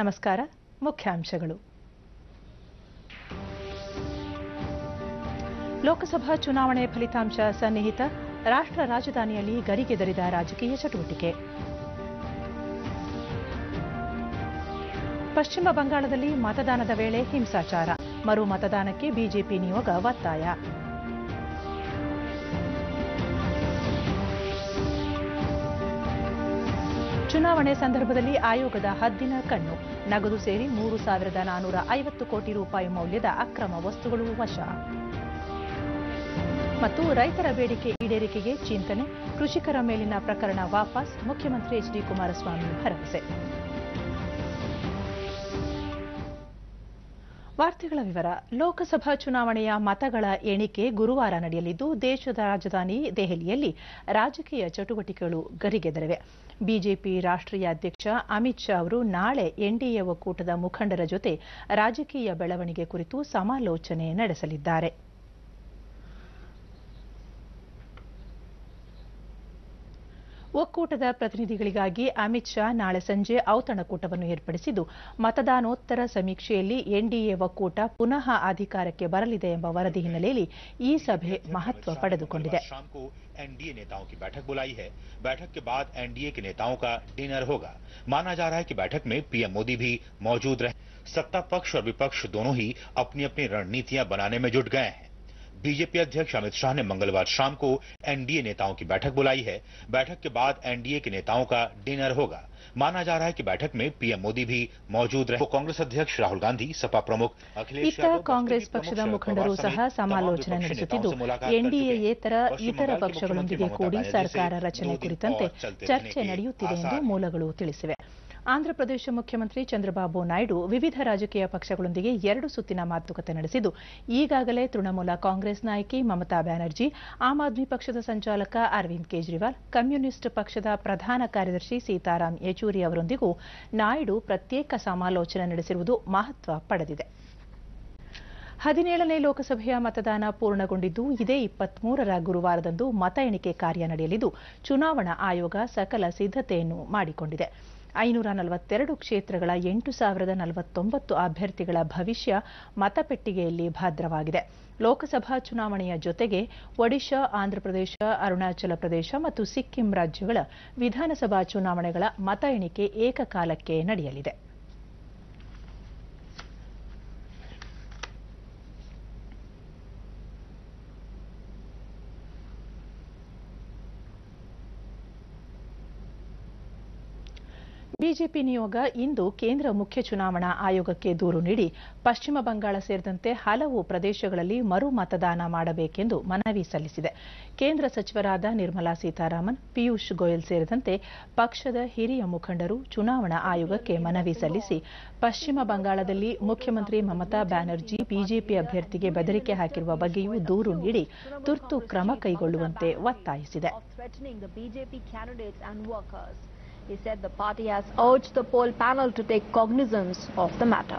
ನಮಸ್ಕಾರ ಮುಖ್ಯಾಂಶಗಳು ಲೋಕಸಭಾ ಚುನಾವಣೆ ಫಲಿತಾಂಶ ಸನ್ನಿಹಿತ ರಾಷ್ಟ್ರ ರಾಜಧಾನಿಯಲ್ಲಿ ಗರಿಗೆದರಿದ ರಾಜಕೀಯ ಚಟುವಟಿಕೆ ಪಶ್ಚಿಮ ಬಂಗಾಳದಲ್ಲಿ ಮತದಾನದ ವೇಳೆ ಹಿಂಸಾಚಾರ ಮರು ಮತದಾನಕ್ಕೆ ಬಿಜೆಪಿ ನಿಯೋಗ ಒತ್ತಾಯ ಚುನಾವಣೆ ಸಂದರ್ಭದಲ್ಲಿ ಆಯೋಗದ ಹದ್ದಿನ ಕಣ್ಣು ನಗದು ಸೇರಿ ಮೂರು ಸಾವಿರದ ನಾನೂರ ಐವತ್ತು ಕೋಟಿ ರೂಪಾಯಿ ಮೌಲ್ಯದ ಅಕ್ರಮ ವಸ್ತುಗಳು ವಶ ಮತ್ತು ರೈತರ ಬೇಡಿಕೆ ಈಡೇರಿಕೆಗೆ ಚಿಂತನೆ ಕೃಷಿಕರ ಮೇಲಿನ ಪ್ರಕರಣ ವಾಪಸ್ ಮುಖ್ಯಮಂತ್ರಿ ಎಚ್ ಡಿ ಕುಮಾರಸ್ವಾಮಿ ಭರವಸೆ ವಾರ್ತೆಗಳ ವಿವರ ಲೋಕಸಭಾ ಚುನಾವಣೆಯ ಮತಗಳ ಎಣಿಕೆ ಗುರುವಾರ ನಡೆಯಲಿದ್ದು ದೇಶದ ರಾಜಧಾನಿ ದೆಹಲಿಯಲ್ಲಿ ರಾಜಕೀಯ ಚಟುವಟಿಕೆಗಳು ಗರಿಗೆದರಿವೆ ಬಿಜೆಪಿ ರಾಷ್ಟ್ರೀಯ ಅಧ್ಯಕ್ಷ ಅಮಿತ್ ಶಾ ಅವರು ನಾಳೆ ಎನ್ಡಿಎ ಒಕ್ಕೂಟದ ಮುಖಂಡರ ಜೊತೆ ರಾಜಕೀಯ ಬೆಳವಣಿಗೆ ಕುರಿತು ಸಮಾಲೋಚನೆ ನಡೆಸಲಿದ್ದಾರೆ ಒಕ್ಕೂಟದ ಪ್ರತಿನಿಧಿಗಳಿಗಾಗಿ ಅಮಿತ್ ಶಾ ನಾಳೆ ಸಂಜೆ ಔತಣಕೂಟವನ್ನು ಏರ್ಪಡಿಸಿದ್ದು ಮತದಾನೋತ್ತರ ಸಮೀಕ್ಷೆಯಲ್ಲಿ ಎನ್ಡಿಎ ಒಕ್ಕೂಟ ಪುನಃ ಅಧಿಕಾರಕ್ಕೆ ಬರಲಿದೆ ಎಂಬ ವರದಿ ಹಿನ್ನೆಲೆಯಲ್ಲಿ ಈ ಸಭೆ ಮಹತ್ವ ಪಡೆದುಕೊಂಡಿದೆ शाम को एनडीए नेताओं की बैठक बुलाई है बैठक के बाद एनडीए के नेताओं का डिनर होगा माना जा रहा है कि बैठक में पीएम मोदी भी मौजूद रहे सत्ता पक्ष और विपक्ष दोनों ही अपनी अपनी रणनीतियां बनाने में जुट गए हैं बीजेपी अध्यक्ष अमित शाह ने मंगलवार शाम को एनडीए नेताओं की बैठक बुलाई है बैठक के बाद एनडीए के नेताओं का डिनर होगा माना जा रहा है कि बैठक में पीएम मोदी भी मौजूद रहे कांग्रेस अध्यक्ष राहुल गांधी सपा प्रमुख अखिलेश ಇತ್ತ यादव ಕಾಂಗ್ರೆಸ್ बसपा ಪಕ್ಷದ प्रमुख ಮುಖಂಡರು शरद ಸಹ पवार समेत ಸಮಾಲೋಚನೆ तमाम विपक्षी ನಡೆಸುತ್ತಿದ್ದು नेताओं से मुलाकात कर ಎನ್ಡಿಎಯೇತರ चुके हैं। ಇತರ पश्चिम बंगाल के ಪಕ್ಷಗಳೊಂದಿಗೆ मुख्यमंत्री ಕೂಡಿ ममता ಸರ್ಕಾರ बनर्जी से ರಚನೆ दो दिन ಕುರಿತಂತೆ और चलते ಚರ್ಚೆ रहने के ನಡೆಯುತ್ತಿದೆ ಎಂದು आसार ಮೂಲಗಳು ತಿಳಿಸಿವೆ ಆಂಧ್ರಪ್ರದೇಶ ಮುಖ್ಯಮಂತ್ರಿ ಚಂದ್ರಬಾಬು ನಾಯ್ಡು ವಿವಿಧ ರಾಜಕೀಯ ಪಕ್ಷಗಳೊಂದಿಗೆ ಎರಡು ಸುತ್ತಿನ ಮಾತುಕತೆ ನಡೆಸಿದ್ದು ಈಗಾಗಲೇ ತೃಣಮೂಲ ಕಾಂಗ್ರೆಸ್ ನಾಯಕಿ ಮಮತಾ ಬ್ಯಾನರ್ಜಿ ಆಮ್ ಆದ್ಮಿ ಪಕ್ಷದ ಸಂಚಾಲಕ ಅರವಿಂದ್ ಕೇಜ್ರಿವಾಲ್ ಕಮ್ಯುನಿಸ್ಟ್ ಪಕ್ಷದ ಪ್ರಧಾನ ಕಾರ್ಯದರ್ಶಿ ಸೀತಾರಾಂ ಯೆಚೂರಿ ಅವರೊಂದಿಗೂ ನಾಯ್ಡು ಪ್ರತ್ಯೇಕ ಸಮಾಲೋಚನೆ ನಡೆಸಿರುವುದು ಮಹತ್ವ ಪಡೆದಿದೆ ಹದಿನೇಳನೇ ಲೋಕಸಭೆಯ ಮತದಾನ ಪೂರ್ಣಗೊಂಡಿದ್ದು ಇದೇ ಇಪ್ಪತ್ಮೂರರ ಗುರುವಾರದಂದು ಮತ ಎಣಿಕೆ ಕಾರ್ಯ ನಡೆಯಲಿದ್ದು ಚುನಾವಣಾ ಆಯೋಗ ಸಕಲ ಸಿದ್ಧತೆಯನ್ನು ಮಾಡಿಕೊಂಡಿದೆ ಐನೂರ ನಲವತ್ತೆರಡು ಕ್ಷೇತ್ರಗಳ ಎಂಟು ಸಾವಿರದ ನಲವತ್ತೊಂಬತ್ತು ಅಭ್ಯರ್ಥಿಗಳ ಭವಿಷ್ಯ ಮತಪೆಟ್ಟಿಗೆಯಲ್ಲಿ ಭದ್ರವಾಗಿದೆ ಲೋಕಸಭಾ ಚುನಾವಣೆಯ ಜೊತೆಗೆ ಒಡಿಶಾ ಆಂಧ್ರಪ್ರದೇಶ ಅರುಣಾಚಲ ಪ್ರದೇಶ ಮತ್ತು ಸಿಕ್ಕಿಂ ರಾಜ್ಯಗಳ ವಿಧಾನಸಭಾ ಚುನಾವಣೆಗಳ ಮತ ಎಣಿಕೆ ಏಕಕಾಲಕ್ಕೆ ನಡೆಯಲಿದೆ ಬಿಜೆಪಿ ನಿಯೋಗ ಇಂದು ಕೇಂದ್ರ ಮುಖ್ಯ ಚುನಾವಣಾ ಆಯೋಗಕ್ಕೆ ದೂರು ನೀಡಿ ಪಶ್ಚಿಮ ಬಂಗಾಳ ಸೇರಿದಂತೆ ಹಲವು ಪ್ರದೇಶಗಳಲ್ಲಿ ಮರು ಮತದಾನ ಮಾಡಬೇಕೆಂದು ಮನವಿ ಸಲ್ಲಿಸಿದೆ ಕೇಂದ್ರ ಸಚಿವರಾದ ನಿರ್ಮಲಾ ಸೀತಾರಾಮನ್ ಪಿಯೂಷ್ ಗೋಯಲ್ ಸೇರಿದಂತೆ ಪಕ್ಷದ ಹಿರಿಯ ಮುಖಂಡರು ಚುನಾವಣಾ ಆಯೋಗಕ್ಕೆ ಮನವಿ ಸಲ್ಲಿಸಿ ಪಶ್ಚಿಮ ಬಂಗಾಳದಲ್ಲಿ ಮುಖ್ಯಮಂತ್ರಿ ಮಮತಾ ಬ್ಯಾನರ್ಜಿ ಬಿಜೆಪಿ ಅಭ್ಯರ್ಥಿಗೆ ಬೆದರಿಕೆ ಹಾಕಿರುವ ಬಗ್ಗೆಯೂ ದೂರು ನೀಡಿ ತುರ್ತು ಕ್ರಮ ಕೈಗೊಳ್ಳುವಂತೆ ಒತ್ತಾಯಿಸಿದೆ of threatening the BJP candidates and workers. He said the party has urged the poll panel to take cognizance of the matter.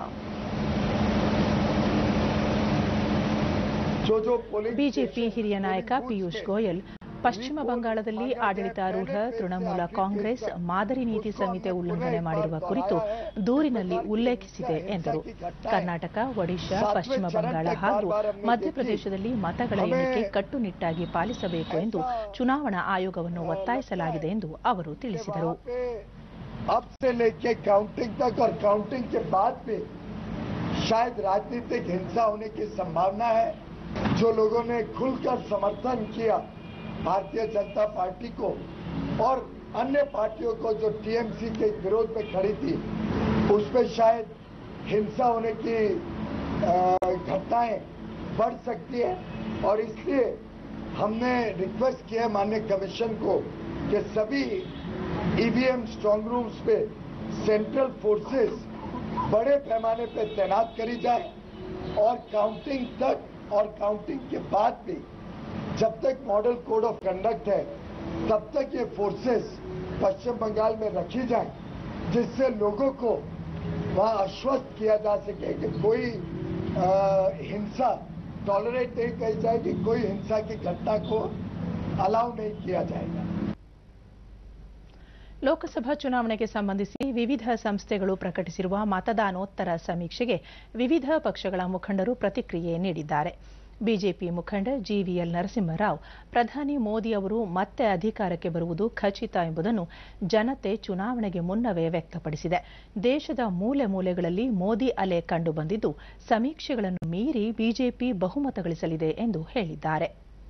जो जो पोलिंग ಬಿಜೆಪಿ ಹಿರಿಯ ನಾಯಕ ಪಿಯೂಷ್ ಗೋಯಲ್ ಪಶ್ಚಿಮ ಬಂಗಾಳದಲ್ಲಿ ಆಡಳಿತಾರೂಢ ತೃಣಮೂಲ ಕಾಂಗ್ರೆಸ್ ಮಾದರಿ ನೀತಿ ಸಂಹಿತೆ ಉಲ್ಲಂಘನೆ ಮಾಡಿರುವ ಕುರಿತು ದೂರಿನಲ್ಲಿ ಉಲ್ಲೇಖಿಸಿದೆ ಎಂದರು ಕರ್ನಾಟಕ ಒಡಿಶಾ ಪಶ್ಚಿಮ ಬಂಗಾಳ ಹಾಗೂ ಮಧ್ಯಪ್ರದೇಶದಲ್ಲಿ ಮತಗಳ ಎಣಿಕೆ ಕಟ್ಟುನಿಟ್ಟಾಗಿ ಪಾಲಿಸಬೇಕು ಎಂದು ಚುನಾವಣಾ ಆಯೋಗವನ್ನು ಒತ್ತಾಯಿಸಲಾಗಿದೆ ಎಂದು ಅವರು ತಿಳಿಸಿದರು वहाँ पे अब से लेके काउंटिंग तक और काउंटिंग के बाद भी शायद राजनीतिक हिंसा होने की संभावना है जो लोगों ने खुलकर समर्थन किया भारतीय जनता पार्टी को और अन्य पार्टियों को जो टीएमसी के विरोध में खड़ी थी उसमें शायद हिंसा होने की अ, घटनाएं बढ़ सकती है और इसलिए हमने रिक्वेस्ट किया है माननीय कमीशन को कि सभी ईवीएम स्ट्रांग रूम्स पे सेंट्रल फोर्सेस बड़े पैमाने पे तैनात करी जाए और काउंटिंग तक और काउंटिंग के बाद भी जब तक मॉडल कोड ऑफ कंडक्ट है तब तक ये फोर्सेस पश्चिम बंगाल में रखी जाए जिससे लोगों को वहाँ आश्वस्त किया जा सके कि कोई अ, हिंसा टॉलरेट नहीं करी जाएगी कोई हिंसा की घटना को अलाउ नहीं किया जाएगा ಲೋಕಸಭಾ ಚುನಾವಣೆಗೆ ಸಂಬಂಧಿಸಿ ವಿವಿಧ ಸಂಸ್ಥೆಗಳು ಪ್ರಕಟಿಸಿರುವ ಮತದಾನೋತ್ತರ ಸಮೀಕ್ಷೆಗೆ ವಿವಿಧ ಪಕ್ಷಗಳ ಮುಖಂಡರು ಪ್ರತಿಕ್ರಿಯೆ ನೀಡಿದ್ದಾರೆ ಬಿಜೆಪಿ ಮುಖಂಡ ಜಿವಿಎಲ್ ನರಸಿಂಹರಾವ್ ಪ್ರಧಾನಿ ಮೋದಿ ಅವರು ಮತ್ತೆ ಅಧಿಕಾರಕ್ಕೆ ಬರುವುದು ಖಚಿತ ಎಂಬುದನ್ನು ಜನತೆ ಚುನಾವಣೆಗೆ ಮುನ್ನವೇ ವ್ಯಕ್ತಪಡಿಸಿದೆ ದೇಶದ ಮೂಲೆ ಮೂಲೆಗಳಲ್ಲಿ ಮೋದಿ ಅಲೆ ಕಂಡುಬಂದಿದ್ದು ಸಮೀಕ್ಷೆಗಳನ್ನು ಮೀರಿ ಬಿಜೆಪಿ ಬಹುಮತ ಗಳಿಸಲಿದೆ ಎಂದು ಹೇಳಿದ್ದಾರೆ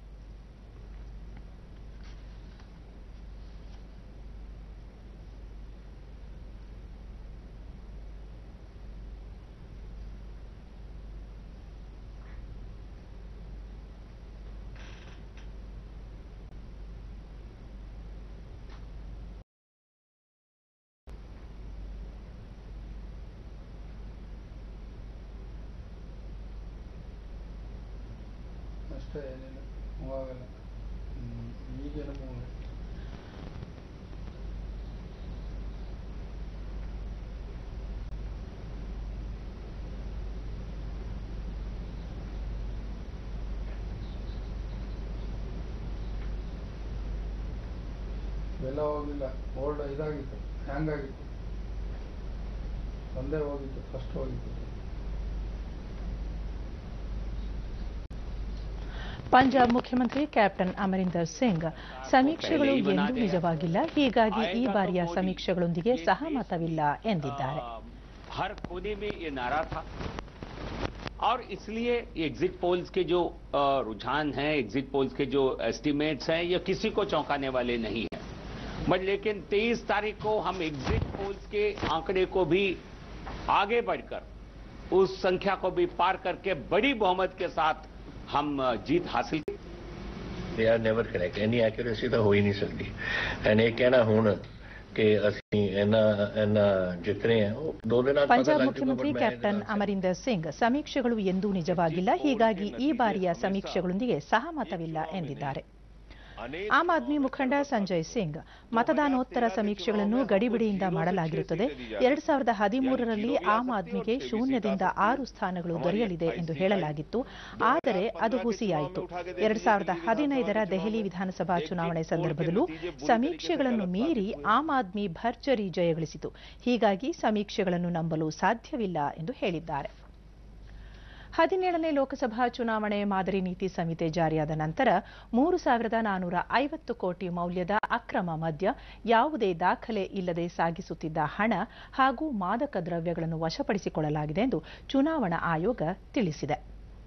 ಅಷ್ಟೇ ಏನಿಲ್ಲ ಮೂವಾಗಲ್ಲ ಈಗೇನು ಮೂವ್ ಬೆಲ್ಲ ಹೋಗಿಲ್ಲ ಓಲ್ಡ್ ಇದಾಗಿತ್ತು ಹ್ಯಾಂಗ್ ಆಗಿತ್ತು ಒಂದೇ ಹೋಗಿತ್ತು ಫಸ್ಟ್ ಹೋಗಿತ್ತು ಪಂಜಾಬ್ ಮುಖ್ಯಮಂತ್ರಿ ಕ್ಯಾಪ್ಟನ್ ಅಮರಿಂದರ್ ಸಿಂಗ್ ಸಮೀಕ್ಷೆಗಳು ಎಂದೂ ನಿಜವಾಗಿಲ್ಲ ಹೀಗಾಗಿ ಈ ಬಾರಿಯ ಸಮೀಕ್ಷೆಗಳೊಂದಿಗೆ ಸಹಮತವಿಲ್ಲ ಎಂದಿದ್ದಾರೆ हर कोने में ये नारा था और इसलिए ये एग्जिट पोल्स के जो अ, रुझान हैं एग्जिट पोल्स के जो एस्टिमेट्स हैं ये किसी को चौंकाने वाले नहीं है बट लेकिन 23 तारीख को हम एग्जिट पोल्स के आंकड़े को भी आगे बढ़कर उस संख्या को भी पार करके बड़ी बहुमत के साथ हम अ, जीत हासिल they are never correct any accuracy ਤਾਂ ਹੋ ਹੀ ਨਹੀਂ ਸਕਦੀ ਐਂਡ ਇਹ ਕਹਿਣਾ ਹੁਣ ਕਿ ਅਸੀਂ ਇਹਨਾਂ ਇਹਨਾਂ ਜਿੱਤ ਰਹੇ ਹਾਂ ਉਹ ਦੋ ਦਿਨਾਂ ਬਾਅਦ ਪਤਾ ಪಂಜಾಬ್ ਲੱਗ ಮುಖ್ಯಮಂತ್ರಿ ਜਾਊਗਾ, but ਮੈਂ ಕ್ಯಾಪ್ಟನ್ ಅಮರಿಂದರ್ ಸಿಂಗ್ ಸಮೀಕ್ಷೆಗಳು ಎಂದೂ ನಿಜವಾಗಿಲ್ಲ ಹೀಗಾಗಿ ಈ ಬಾರಿಯ ಸಮೀಕ್ಷೆಗಳೊಂದಿಗೆ ಸಹಮತವಿಲ್ಲ ಎಂದಿದ್ದಾರೆ ಆಮ್ ಆದ್ಮಿ ಮುಖಂಡ ಸಂಜಯ್ ಸಿಂಗ್ ಮತದಾನೋತ್ತರ ಸಮೀಕ್ಷೆಗಳನ್ನು ಗಡಿಬಿಡಿಯಿಂದ ಮಾಡಲಾಗಿರುತ್ತದೆ ಎರಡ್ ಸಾವಿರದ ಹದಿಮೂರರಲ್ಲಿ ಆಮ್ ಆದ್ಮಿಗೆ ಶೂನ್ಯದಿಂದ ಆರು ಸ್ಥಾನಗಳು ದೊರೆಯಲಿದೆ ಎಂದು ಹೇಳಲಾಗಿತ್ತು ಆದರೆ ಅದು ಹುಸಿಯಾಯಿತು ಎರಡ್ ಸಾವಿರದ ಹದಿನೈದರ ದೆಹಲಿ ವಿಧಾನಸಭಾ ಚುನಾವಣೆ ಸಂದರ್ಭದಲ್ಲೂ ಸಮೀಕ್ಷೆಗಳನ್ನು ಮೀರಿ ಆಮ್ ಆದ್ಮಿ ಭರ್ಜರಿ ಜಯಗಳಿಸಿತು ಹೀಗಾಗಿ ಸಮೀಕ್ಷೆಗಳನ್ನು ನಂಬಲು ಸಾಧ್ಯವಿಲ್ಲ ಎಂದು ಹೇಳಿದ್ದಾರೆ ಹದಿನೇಳನೇ ಲೋಕಸಭಾ ಚುನಾವಣೆ ಮಾದರಿ ನೀತಿ ಸಂಹಿತೆ ಜಾರಿಯಾದ ನಂತರ ಮೂರು ಸಾವಿರದ ನಾನೂರ ಐವತ್ತು ಕೋಟಿ ಮೌಲ್ಯದ ಅಕ್ರಮ ಮದ್ಯ ಯಾವುದೇ ದಾಖಲೆ ಇಲ್ಲದೆ ಸಾಗಿಸುತ್ತಿದ್ದ ಹಣ ಹಾಗೂ ಮಾದಕ ದ್ರವ್ಯಗಳನ್ನು ವಶಪಡಿಸಿಕೊಳ್ಳಲಾಗಿದೆ ಎಂದು ಚುನಾವಣಾ ಆಯೋಗ ತಿಳಿಸಿದೆ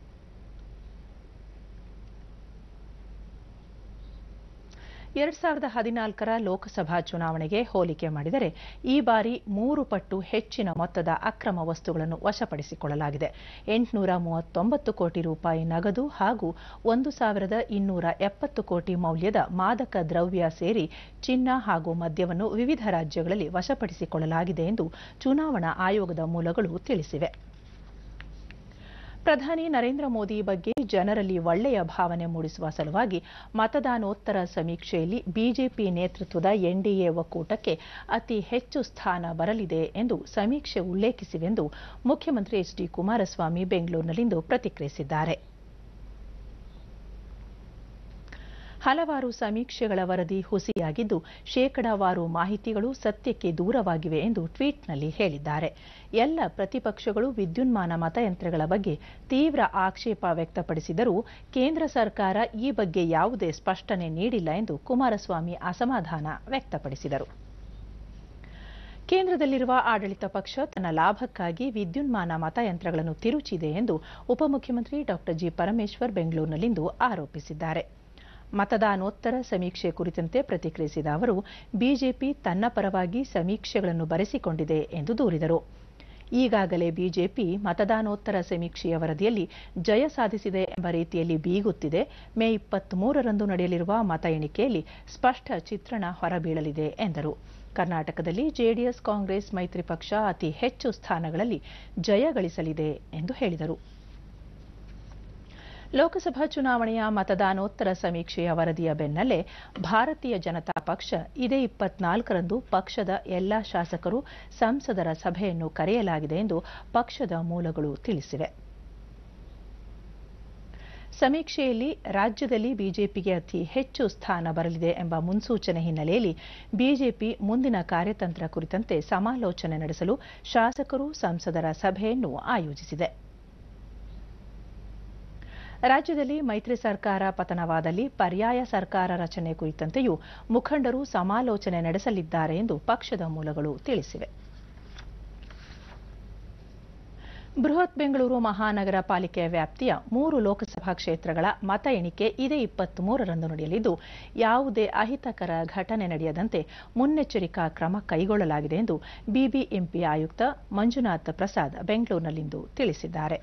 ಎರಡ್ ಸಾವಿರದ ಹದಿನಾಲ್ಕರ ಲೋಕಸಭಾ ಚುನಾವಣೆಗೆ ಹೋಲಿಕೆ ಮಾಡಿದರೆ ಈ ಬಾರಿ ಮೂರು ಪಟ್ಟು ಹೆಚ್ಚಿನ ಮೊತ್ತದ ಅಕ್ರಮ ವಸ್ತುಗಳನ್ನು ವಶಪಡಿಸಿಕೊಳ್ಳಲಾಗಿದೆ ಎಂಟುನೂರ ಮೂವತ್ತೊಂಬತ್ತು ಕೋಟಿ ರೂಪಾಯಿ ನಗದು ಹಾಗೂ ಒಂದು ಸಾವಿರದ ಇನ್ನೂರ ಎಪ್ಪತ್ತು ಕೋಟಿ ಮೌಲ್ಯದ ಮಾದಕ ದ್ರವ್ಯ ಸೇರಿ ಚಿನ್ನ ಹಾಗೂ ಮದ್ಯವನ್ನು ವಿವಿಧ ರಾಜ್ಯಗಳಲ್ಲಿ ವಶಪಡಿಸಿಕೊಳ್ಳಲಾಗಿದೆ ಎಂದು ಚುನಾವಣಾ ಆಯೋಗದ ಮೂಲಗಳು ತಿಳಿಸಿವೆ ಪ್ರಧಾನಿ ನರೇಂದ್ರ ಮೋದಿ ಬಗ್ಗೆ ಜನರಲ್ಲಿ ಒಳ್ಳೆಯ ಭಾವನೆ ಮೂಡಿಸುವ ಸಲುವಾಗಿ ಮತದಾನೋತ್ತರ ಸಮೀಕ್ಷೆಯಲ್ಲಿ ಬಿಜೆಪಿ ನೇತೃತ್ವದ ಎನ್ಡಿಎ ಒಕ್ಕೂಟಕ್ಕೆ ಅತಿ ಹೆಚ್ಚು ಸ್ಥಾನ ಬರಲಿದೆ ಎಂದು ಸಮೀಕ್ಷೆ ಉಲ್ಲೇಖಿಸಿವೆಂದು ಮುಖ್ಯಮಂತ್ರಿ ಎಚ್ ಡಿ ಕುಮಾರಸ್ವಾಮಿ ಬೆಂಗಳೂರಿನಲ್ಲಿಂದು ಪ್ರತಿಕ್ರಿಯಿಸಿದ್ದಾರೆ ಹಲವಾರು ಸಮೀಕ್ಷೆಗಳ ವರದಿ ಹುಸಿಯಾಗಿದ್ದು ಶೇಕಡಾವಾರು ಮಾಹಿತಿಗಳು ಸತ್ಯಕ್ಕೆ ದೂರವಾಗಿವೆ ಎಂದು ಟ್ವೀಟ್ನಲ್ಲಿ ಹೇಳಿದ್ದಾರೆ ಎಲ್ಲ ಪ್ರತಿಪಕ್ಷಗಳು ವಿದ್ಯುನ್ಮಾನ ಮತಯಂತ್ರಗಳ ಬಗ್ಗೆ ತೀವ್ರ ಆಕ್ಷೇಪ ವ್ಯಕ್ತಪಡಿಸಿದರೂ ಕೇಂದ್ರ ಸರ್ಕಾರ ಈ ಬಗ್ಗೆ ಯಾವುದೇ ಸ್ಪಷ್ಟನೆ ನೀಡಿಲ್ಲ ಎಂದು ಕುಮಾರಸ್ವಾಮಿ ಅಸಮಾಧಾನ ವ್ಯಕ್ತಪಡಿಸಿದರು ಕೇಂದ್ರದಲ್ಲಿರುವ ಆಡಳಿತ ಪಕ್ಷ ತನ್ನ ಲಾಭಕ್ಕಾಗಿ ವಿದ್ಯುನ್ಮಾನ ಮತಯಂತ್ರಗಳನ್ನು ತಿರುಚಿದೆ ಎಂದು ಉಪಮುಖ್ಯಮಂತ್ರಿ ಡಾ ಜಿ ಪರಮೇಶ್ವರ್ ಬೆಂಗಳೂರಿನಲ್ಲಿಂದು ಆರೋಪಿಸಿದ್ದಾರೆ ಮತದಾನೋತ್ತರ ಸಮೀಕ್ಷೆ ಕುರಿತಂತೆ ಪ್ರತಿಕ್ರಿಯಿಸಿದ ಅವರು ಬಿಜೆಪಿ ತನ್ನ ಪರವಾಗಿ ಸಮೀಕ್ಷೆಗಳನ್ನು ಬರೆಸಿಕೊಂಡಿದೆ ಎಂದು ದೂರಿದರು ಈಗಾಗಲೇ ಬಿಜೆಪಿ ಮತದಾನೋತ್ತರ ಸಮೀಕ್ಷೆಯ ವರದಿಯಲ್ಲಿ ಜಯ ಸಾಧಿಸಿದೆ ಎಂಬ ರೀತಿಯಲ್ಲಿ ಬೀಗುತ್ತಿದೆ ಮೇ ಇಪ್ಪತ್ಮೂರರಂದು ನಡೆಯಲಿರುವ ಮತ ಎಣಿಕೆಯಲ್ಲಿ ಸ್ಪಷ್ಟ ಚಿತ್ರಣ ಹೊರಬೀಳಲಿದೆ ಎಂದರು ಕರ್ನಾಟಕದಲ್ಲಿ ಜೆಡಿಎಸ್ ಕಾಂಗ್ರೆಸ್ ಮೈತ್ರಿ ಪಕ್ಷ ಅತಿ ಹೆಚ್ಚು ಸ್ಥಾನಗಳಲ್ಲಿ ಜಯ ಗಳಿಸಲಿದೆ ಎಂದು ಹೇಳಿದರು ಲೋಕಸಭಾ ಚುನಾವಣೆಯ ಮತದಾನೋತ್ತರ ಸಮೀಕ್ಷೆಯ ವರದಿಯ ಬೆನ್ನಲ್ಲೇ ಭಾರತೀಯ ಜನತಾ ಪಕ್ಷ ಇದೇ ಇಪ್ಪತ್ನಾಲ್ಕರಂದು ಪಕ್ಷದ ಎಲ್ಲಾ ಶಾಸಕರು ಸಂಸದರ ಸಭೆಯನ್ನು ಕರೆಯಲಾಗಿದೆ ಎಂದು ಪಕ್ಷದ ಮೂಲಗಳು ತಿಳಿಸಿವೆ ಸಮೀಕ್ಷೆಯಲ್ಲಿ ರಾಜ್ಯದಲ್ಲಿ ಬಿಜೆಪಿಗೆ ಅತಿ ಹೆಚ್ಚು ಸ್ಥಾನ ಬರಲಿದೆ ಎಂಬ ಮುನ್ಸೂಚನೆ ಹಿನ್ನೆಲೆಯಲ್ಲಿ ಬಿಜೆಪಿ ಮುಂದಿನ ಕಾರ್ಯತಂತ್ರ ಕುರಿತಂತೆ ಸಮಾಲೋಚನೆ ನಡೆಸಲು ಶಾಸಕರು ಸಂಸದರ ಸಭೆಯನ್ನು ಆಯೋಜಿಸಿದೆ ರಾಜ್ಯದಲ್ಲಿ ಮೈತ್ರಿ ಸರ್ಕಾರ ಪತನವಾದಲ್ಲಿ ಪರ್ಯಾಯ ಸರ್ಕಾರ ರಚನೆ ಕುರಿತಂತೆಯೂ ಮುಖಂಡರು ಸಮಾಲೋಚನೆ ನಡೆಸಲಿದ್ದಾರೆ ಎಂದು ಪಕ್ಷದ ಮೂಲಗಳು ತಿಳಿಸಿವೆ ಬೃಹತ್ ಬೆಂಗಳೂರು ಮಹಾನಗರ ಪಾಲಿಕೆಯ ವ್ಯಾಪ್ತಿಯ ಮೂರು ಲೋಕಸಭಾ ಕ್ಷೇತ್ರಗಳ ಮತ ಎಣಿಕೆ ಇದೇ ಇಪ್ಪತ್ಮೂರರಂದು ನಡೆಯಲಿದ್ದು ಯಾವುದೇ ಅಹಿತಕರ ಘಟನೆ ನಡೆಯದಂತೆ ಮುನ್ನೆಚ್ಚರಿಕಾ ಕ್ರಮ ಕೈಗೊಳ್ಳಲಾಗಿದೆ ಎಂದು ಬಿಬಿಎಂಪಿ ಆಯುಕ್ತ ಮಂಜುನಾಥ್ ಪ್ರಸಾದ್ ಬೆಂಗಳೂರಿನಲ್ಲಿಂದು ತಿಳಿಸಿದ್ದಾರೆ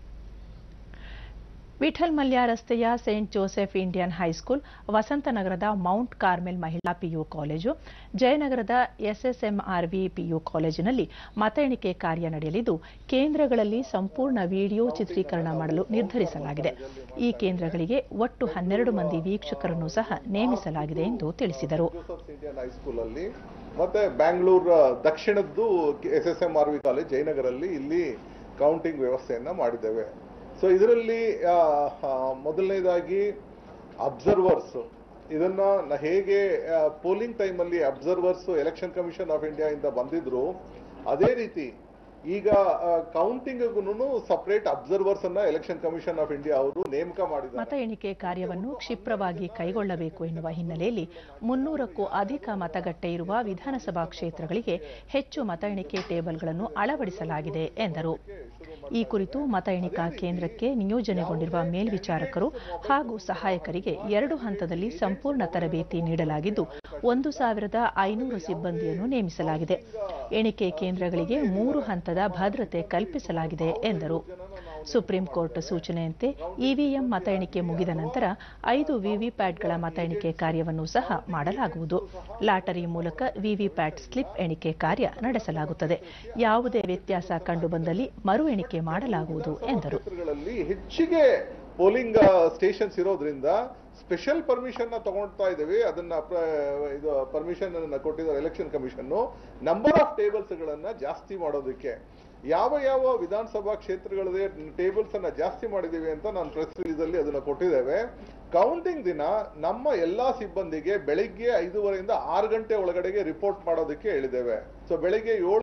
ವಿಠಲ್ ಮಲ್ಯ ರಸ್ತೆಯ ಸೇಂಟ್ ಜೋಸೆಫ್ ಇಂಡಿಯನ್ ಹೈಸ್ಕೂಲ್ ವಸಂತನಗರದ ಮೌಂಟ್ ಕಾರ್ಮೆಲ್ ಮಹಿಳಾ ಪಿಯು ಕಾಲೇಜು ಜಯನಗರದ ಎಸ್ಎಸ್ಎಂಆರ್ವಿ ಪಿಯು ಕಾಲೇಜಿನಲ್ಲಿ ಮತ ಎಣಿಕೆ ಕಾರ್ಯ ನಡೆಯಲಿದ್ದು ಕೇಂದ್ರಗಳಲ್ಲಿ ಸಂಪೂರ್ಣ ವಿಡಿಯೋ ಚಿತ್ರೀಕರಣ ಮಾಡಲು ನಿರ್ಧರಿಸಲಾಗಿದೆ ಈ ಕೇಂದ್ರಗಳಿಗೆ ಒಟ್ಟು ಹನ್ನೆರಡು ಮಂದಿ ವೀಕ್ಷಕರನ್ನು ಸಹ ನೇಮಿಸಲಾಗಿದೆ ಎಂದು ತಿಳಿಸಿದರು ಜೋಸಫ್ಸ್ ಇಂಡಿಯನ್ ಹೈಸ್ಕೂಲ್ ಅಲ್ಲಿ ಮತ್ತೆ ಬ್ಯಾಂಗ್ಳೂರ್ ದಕ್ಷಿಣದ್ದು S S M R V college ಜಯನಗರಲ್ಲಿ ಇಲ್ಲಿ ಕೌಂಟಿಂಗ್ ವ್ಯವಸ್ಥೆಯನ್ನ ಮಾಡಿದ್ದೇವೆ ಸೊ ಇದರಲ್ಲಿ ಮೊದಲನೇದಾಗಿ ಅಬ್ಸರ್ವರ್ಸ್ ಇದನ್ನ ನ- ಹೇಗೆ ಪೋಲಿಂಗ್ ಟೈಮಲ್ಲಿ observers election commission of India ಇಂದ ಬಂದಿದ್ರು ಅದೇ ರೀತಿ ಈಗ ಕೌಂಟಿಂಗ್ಗೂ ಸಪರೇಟ್ ಅಬ್ಸರ್ವರ್ಸ್ ಅನ್ನ ಎಲೆಕ್ಷನ್ ಕಮಿಷನ್ ಆಫ್ ಇಂಡಿಯಾ ಅವರು ನೇಮಕ ಮಾಡಿದ್ದಾರೆ ಮತ ಎಣಿಕೆ ಕಾರ್ಯವನ್ನು ಕ್ಷಿಪ್ರವಾಗಿ ಕೈಗೊಳ್ಳಬೇಕು ಎನ್ನುವ ಹಿನ್ನೆಲೆಯಲ್ಲಿ ಮುನ್ನೂರಕ್ಕೂ ಅಧಿಕ ಮತಗಟ್ಟೆ ಇರುವ ವಿಧಾನಸಭಾ ಕ್ಷೇತ್ರಗಳಿಗೆ ಹೆಚ್ಚು ಮತ ಎಣಿಕೆ ಟೇಬಲ್ಗಳನ್ನು ಅಳವಡಿಸಲಾಗಿದೆ ಎಂದರು ಈ ಕುರಿತು ಮತ ಎಣಿಕಾ ಕೇಂದ್ರಕ್ಕೆ ನಿಯೋಜನೆಗೊಂಡಿರುವ ಮೇಲ್ವಿಚಾರಕರು ಹಾಗೂ ಸಹಾಯಕರಿಗೆ ಎರಡು ಹಂತದಲ್ಲಿ ಸಂಪೂರ್ಣ ತರಬೇತಿ ನೀಡಲಾಗಿದ್ದು ಒಂದು ಸಾವಿರದ ಐನೂರು ಸಿಬ್ಬಂದಿಯನ್ನು ನೇಮಿಸಲಾಗಿದೆ ಎಣಿಕೆ ಕೇಂದ್ರಗಳಿಗೆ ಮೂರು ಹಂತದ ಭದ್ರತೆ ಕಲ್ಪಿಸಲಾಗಿದೆ ಎಂದರು ಸುಪ್ರೀಂ ಕೋರ್ಟ್ ಸೂಚನೆಯಂತೆ ಇವಿಎಂ ಮತ ಎಣಿಕೆ ಮುಗಿದ ನಂತರ ಐದು ವಿವಿಪ್ಯಾಟ್ಗಳ ಮತ ಎಣಿಕೆ ಕಾರ್ಯವನ್ನು ಸಹ ಮಾಡಲಾಗುವುದು ಲಾಟರಿ ಮೂಲಕ ವಿವಿಪ್ಯಾಟ್ ಸ್ಲಿಪ್ ಎಣಿಕೆ ಕಾರ್ಯ ನಡೆಸಲಾಗುತ್ತದೆ ಯಾವುದೇ ವ್ಯತ್ಯಾಸ ಕಂಡುಬಂದಲ್ಲಿ ಮರು ಎಣಿಕೆ ಮಾಡಲಾಗುವುದು ಎಂದರು ಕ್ಷೇತ್ರಗಳಲ್ಲಿ ಹೆಚ್ಚಿಗೆ ಪೋಲಿಂಗ್ ಸ್ಟೇಷನ್ಸ್ ಇರೋದ್ರಿಂದ ಸ್ಪೆಷಲ್ ಪರ್ಮಿಷನ್ ನ ತಗೊಳ್ತಾ ಇದ್ದೇವೆ ಅದನ್ನ ಪ್ರ- ಇದು ಪರ್ಮಿಷನ್ ಅನ್ನ ಕೊಟ್ಟಿದ್ದಾರೆ election commission number of tables ಗಳನ್ನ ಜಾಸ್ತಿ ಮಾಡೋದಕ್ಕೆ ಯಾವ ಯಾವ ವಿಧಾನಸಭಾ ಕ್ಷೇತ್ರಗಳದೇ ಟೇಬಲ್ಸ್ ಅನ್ನ ಜಾಸ್ತಿ ಮಾಡಿದೀವಿ ಅಂತ ನಾನು ಪ್ರೆಸ್ ರಿಲೀಸ್ ಅಲ್ಲಿ ಅದನ್ನ ಕೊಟ್ಟಿದ್ದೇವೆ ಕೌಂಟಿಂಗ್ ದಿನ ನಮ್ಮ ಎಲ್ಲಾ ಸಿಬ್ಬಂದಿಗೆ ಬೆಳಿಗ್ಗೆ ಐದೂವರೆಯಿಂದ ಆರು ಗಂಟೆ ಒಳಗಡೆಗೆ ರಿಪೋರ್ಟ್ ಮಾಡೋದಕ್ಕೆ ಹೇಳಿದ್ದೇವೆ ಸೊ ಬೆಳಿಗ್ಗೆ ಏಳು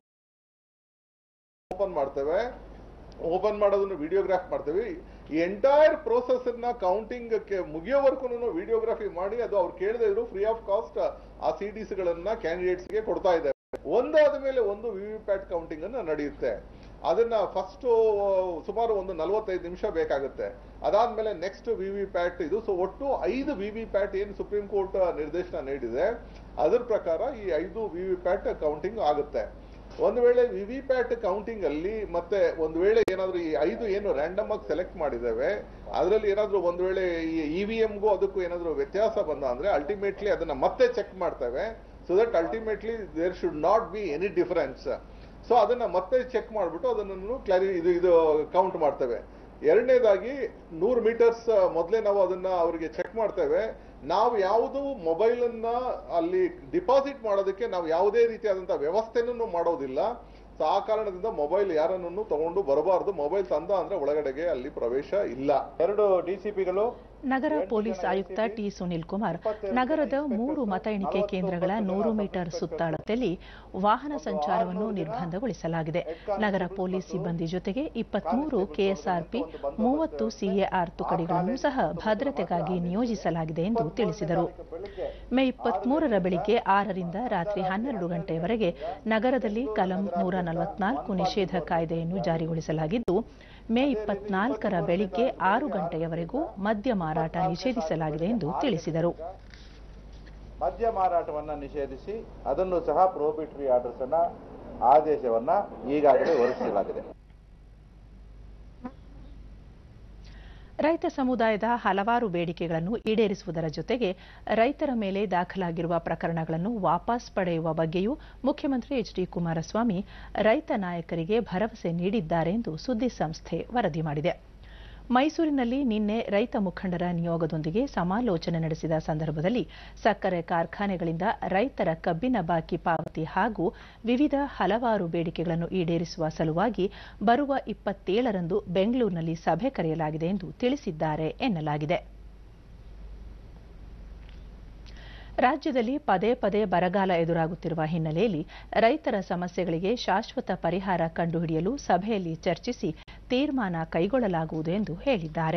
ಓಪನ್ ಮಾಡ್ತೇವೆ ಓಪನ್ ಮಾಡೋದನ್ನು ವಿಡಿಯೋಗ್ರಾಫ್ ಮಾಡ್ತೇವೆ ಈ ಎಂಟೈರ್ ಪ್ರೋಸೆಸ್ ಅನ್ನ ಕೌಂಟಿಂಗ್ ಮುಗಿಯೋವರೆಗೂ ವಿಡಿಯೋಗ್ರಫಿ ಮಾಡಿ ಅದು ಅವ್ರು ಕೇಳದೇ ಇದ್ರು ಫ್ರೀ ಆಫ್ ಕಾಸ್ಟ್ ಆ ಸಿ ಡಿಸ್ ಗಳನ್ನ ಕ್ಯಾಂಡಿಡೇಟ್ಸ್ ಗೆ ಕೊಡ್ತಾ ಇದ್ದೇವೆ ಒಂದಾದ ಮೇಲೆ ಒಂದು ವಿವಿಪ್ಯಾಟ್ ಕೌಂಟಿಂಗ್ ಅನ್ನ ನಡೆಯುತ್ತೆ ಅದನ್ನ ಫಸ್ಟ್ ಸುಮಾರು ಒಂದು ನಲವತ್ತೈದು ನಿಮಿಷ ಬೇಕಾಗುತ್ತೆ ಅದಾದ್ಮೇಲೆ ನೆಕ್ಸ್ಟ್ ವಿವಿಪ್ಯಾಟ್ ಇದು ಸೊ ಒಟ್ಟು ಐದು ವಿವಿಪ್ಯಾಟ್ ಏನು ಸುಪ್ರೀಂ ಕೋರ್ಟ್ ನಿರ್ದೇಶನ ನೀಡಿದೆ ಅದರ ಪ್ರಕಾರ ಈ ಐದು ವಿವಿಪ್ಯಾಟ್ ಕೌಂಟಿಂಗ್ ಆಗುತ್ತೆ ಒಂದು ವೇಳೆ ವಿವಿಪ್ಯಾಟ್ ಕೌಂಟಿಂಗ್ ಅಲ್ಲಿ ಮತ್ತೆ ಒಂದು ವೇಳೆ ಏನಾದ್ರೂ ಈ ಐದು ಏನು ರ್ಯಾಂಡಮ್ ಆಗಿ ಸೆಲೆಕ್ಟ್ ಮಾಡಿದ್ದೇವೆ ಅದರಲ್ಲಿ ಏನಾದ್ರೂ ಒಂದು ವೇಳೆ ಈ ಇವಿಎಂಗೂ ಅದಕ್ಕೂ ಏನಾದ್ರೂ ವ್ಯತ್ಯಾಸ ಬಂದ ಅಂದ್ರೆ ಅಲ್ಟಿಮೇಟ್ಲಿ ಅದನ್ನ ಮತ್ತೆ ಚೆಕ್ ಮಾಡ್ತೇವೆ so that ultimately there should not be any difference so ಅದನ್ನ ಮತ್ತೆ ಚೆಕ್ ಮಾಡ್ಬಿಟ್ಟು ಅದನ್ನು ಕ್ಲಾರಿ ಇದು ಇದು ಕೌಂಟ್ ಮಾಡ್ತೇವೆ ಎರಡನೇದಾಗಿ ನೂರು ಮೀಟರ್ಸ್ ಮೊದಲೇ ನಾವು ಅದನ್ನ ಅವರಿಗೆ ಚೆಕ್ ಮಾಡ್ತೇವೆ ನಾವು ಯಾವುದು ಮೊಬೈಲ್ ಅನ್ನ ಅಲ್ಲಿ ಡಿಪಾಸಿಟ್ ಮಾಡೋದಕ್ಕೆ ನಾವು ಯಾವುದೇ ರೀತಿಯಾದಂತಹ ವ್ಯವಸ್ಥೆನೂ ಮಾಡೋದಿಲ್ಲ ಸೊ ಆ ಕಾರಣದಿಂದ ಮೊಬೈಲ್ ಯಾರನ್ನು ತಗೊಂಡು ಬರಬಾರದು ಮೊಬೈಲ್ ತಂದ ಅಂದ್ರೆ ಒಳಗಡೆಗೆ ಅಲ್ಲಿ ಪ್ರವೇಶ ಇಲ್ಲ ಎರಡು ಡಿಸಿಪಿಗಳು ನಗರ ಪೊಲೀಸ್ ಆಯುಕ್ತ ಟಿ ಸುನಿಲ್ ಕುಮಾರ್ ನಗರದ ಮೂರು ಮತ ಎಣಿಕೆ ಕೇಂದ್ರಗಳ ನೂರು ಮೀಟರ್ ಸುತ್ತಳತೆಯಲ್ಲಿ ವಾಹನ ಸಂಚಾರವನ್ನು ನಿರ್ಬಂಧಗೊಳಿಸಲಾಗಿದೆ ನಗರ ಪೊಲೀಸ್ ಸಿಬ್ಬಂದಿ ಜೊತೆಗೆ ಇಪ್ಪತ್ಮೂರು ಕೆಎಸ್ಆರ್ಪಿ ಮೂವತ್ತು ಸಿಎಆರ್ ತುಕಡಿಗಳನ್ನು ಸಹ ಭದ್ರತೆಗಾಗಿ ನಿಯೋಜಿಸಲಾಗಿದೆ ಎಂದು ತಿಳಿಸಿದರು ಮೇ ಇಪ್ಪತ್ಮೂರರ ಬೆಳಿಗ್ಗೆ ಆರರಿಂದ ರಾತ್ರಿ ಹನ್ನೆರಡು ಗಂಟೆಯವರೆಗೆ ನಗರದಲ್ಲಿ ಕಲಂ ನೂರ ನಲವತ್ನಾಲ್ಕು ನಿಷೇಧ ಕಾಯ್ದೆಯನ್ನು ಜಾರಿಗೊಳಿಸಲಾಗಿದ್ದು ಮೇ ಇಪ್ಪತ್ನಾಲ್ಕರ ಬೆಳಿಗ್ಗೆ ಆರು ಗಂಟೆಯವರೆಗೂ ಮದ್ಯ ಮಾರಾಟ ನಿಷೇಧಿಸಲಾಗಿದೆ ಎಂದು ತಿಳಿಸಿದರು ಮದ್ಯ ಮಾರಾಟವನ್ನ ನಿಷೇಧಿಸಿ ಅದನ್ನು ಸಹ ಪ್ರೋಬಿಟರಿ ಆರ್ಡರ್ಸ್ ಅನ್ನ ಆದೇಶವನ್ನ ಈಗಾಗಲೇ ಹೊರಡಿಸಲಾಗಿದೆ ರೈತ ಸಮುದಾಯದ ಹಲವಾರು ಬೇಡಿಕೆಗಳನ್ನು ಈಡೇರಿಸುವುದರ ಜೊತೆಗೆ ರೈತರ ಮೇಲೆ ದಾಖಲಾಗಿರುವ ಪ್ರಕರಣಗಳನ್ನು ವಾಪಸ್ ಪಡೆಯುವ ಬಗ್ಗೆಯೂ ಮುಖ್ಯಮಂತ್ರಿ ಎಚ್ ಡಿ ಕುಮಾರಸ್ವಾಮಿ ರೈತ ನಾಯಕರಿಗೆ ಭರವಸೆ ನೀಡಿದ್ದಾರೆ ಎಂದು ಸುದ್ದಿ ಸಂಸ್ಥೆ ವರದಿ ಮಾಡಿದೆ ಮೈಸೂರಿನಲ್ಲಿ ನಿನ್ನೆ ರೈತ ಮುಖಂಡರ ನಿಯೋಗದೊಂದಿಗೆ ಸಮಾಲೋಚನೆ ನಡೆಸಿದ ಸಂದರ್ಭದಲ್ಲಿ ಸಕ್ಕರೆ ಕಾರ್ಖಾನೆಗಳಿಂದ ರೈತರ ಕಬ್ಬಿನ ಬಾಕಿ ಪಾವತಿ ಹಾಗೂ ವಿವಿಧ ಹಲವಾರು ಬೇಡಿಕೆಗಳನ್ನು ಈಡೇರಿಸುವ ಸಲುವಾಗಿ ಬರುವ ಇಪ್ಪತ್ತೇಳರಂದು ಬೆಂಗಳೂರಿನಲ್ಲಿ ಸಭೆ ಕರೆಯಲಾಗಿದೆ ಎಂದು ತಿಳಿಸಿದ್ದಾರೆ ಎನ್ನಲಾಗಿದೆ ರಾಜ್ಯದಲ್ಲಿ ಪದೇ ಪದೇ ಬರಗಾಲ ಎದುರಾಗುತ್ತಿರುವ ಹಿನ್ನೆಲೆಯಲ್ಲಿ ರೈತರ ಸಮಸ್ಯೆಗಳಿಗೆ ಶಾಶ್ವತ ಪರಿಹಾರ ಕಂಡುಹಿಡಿಯಲು ಸಭೆಯಲ್ಲಿ ಚರ್ಚಿಸಿ ತೀರ್ಮಾನ ಕೈಗೊಳ್ಳಲಾಗುವುದು ಎಂದು ಹೇಳಿದ್ದಾರೆ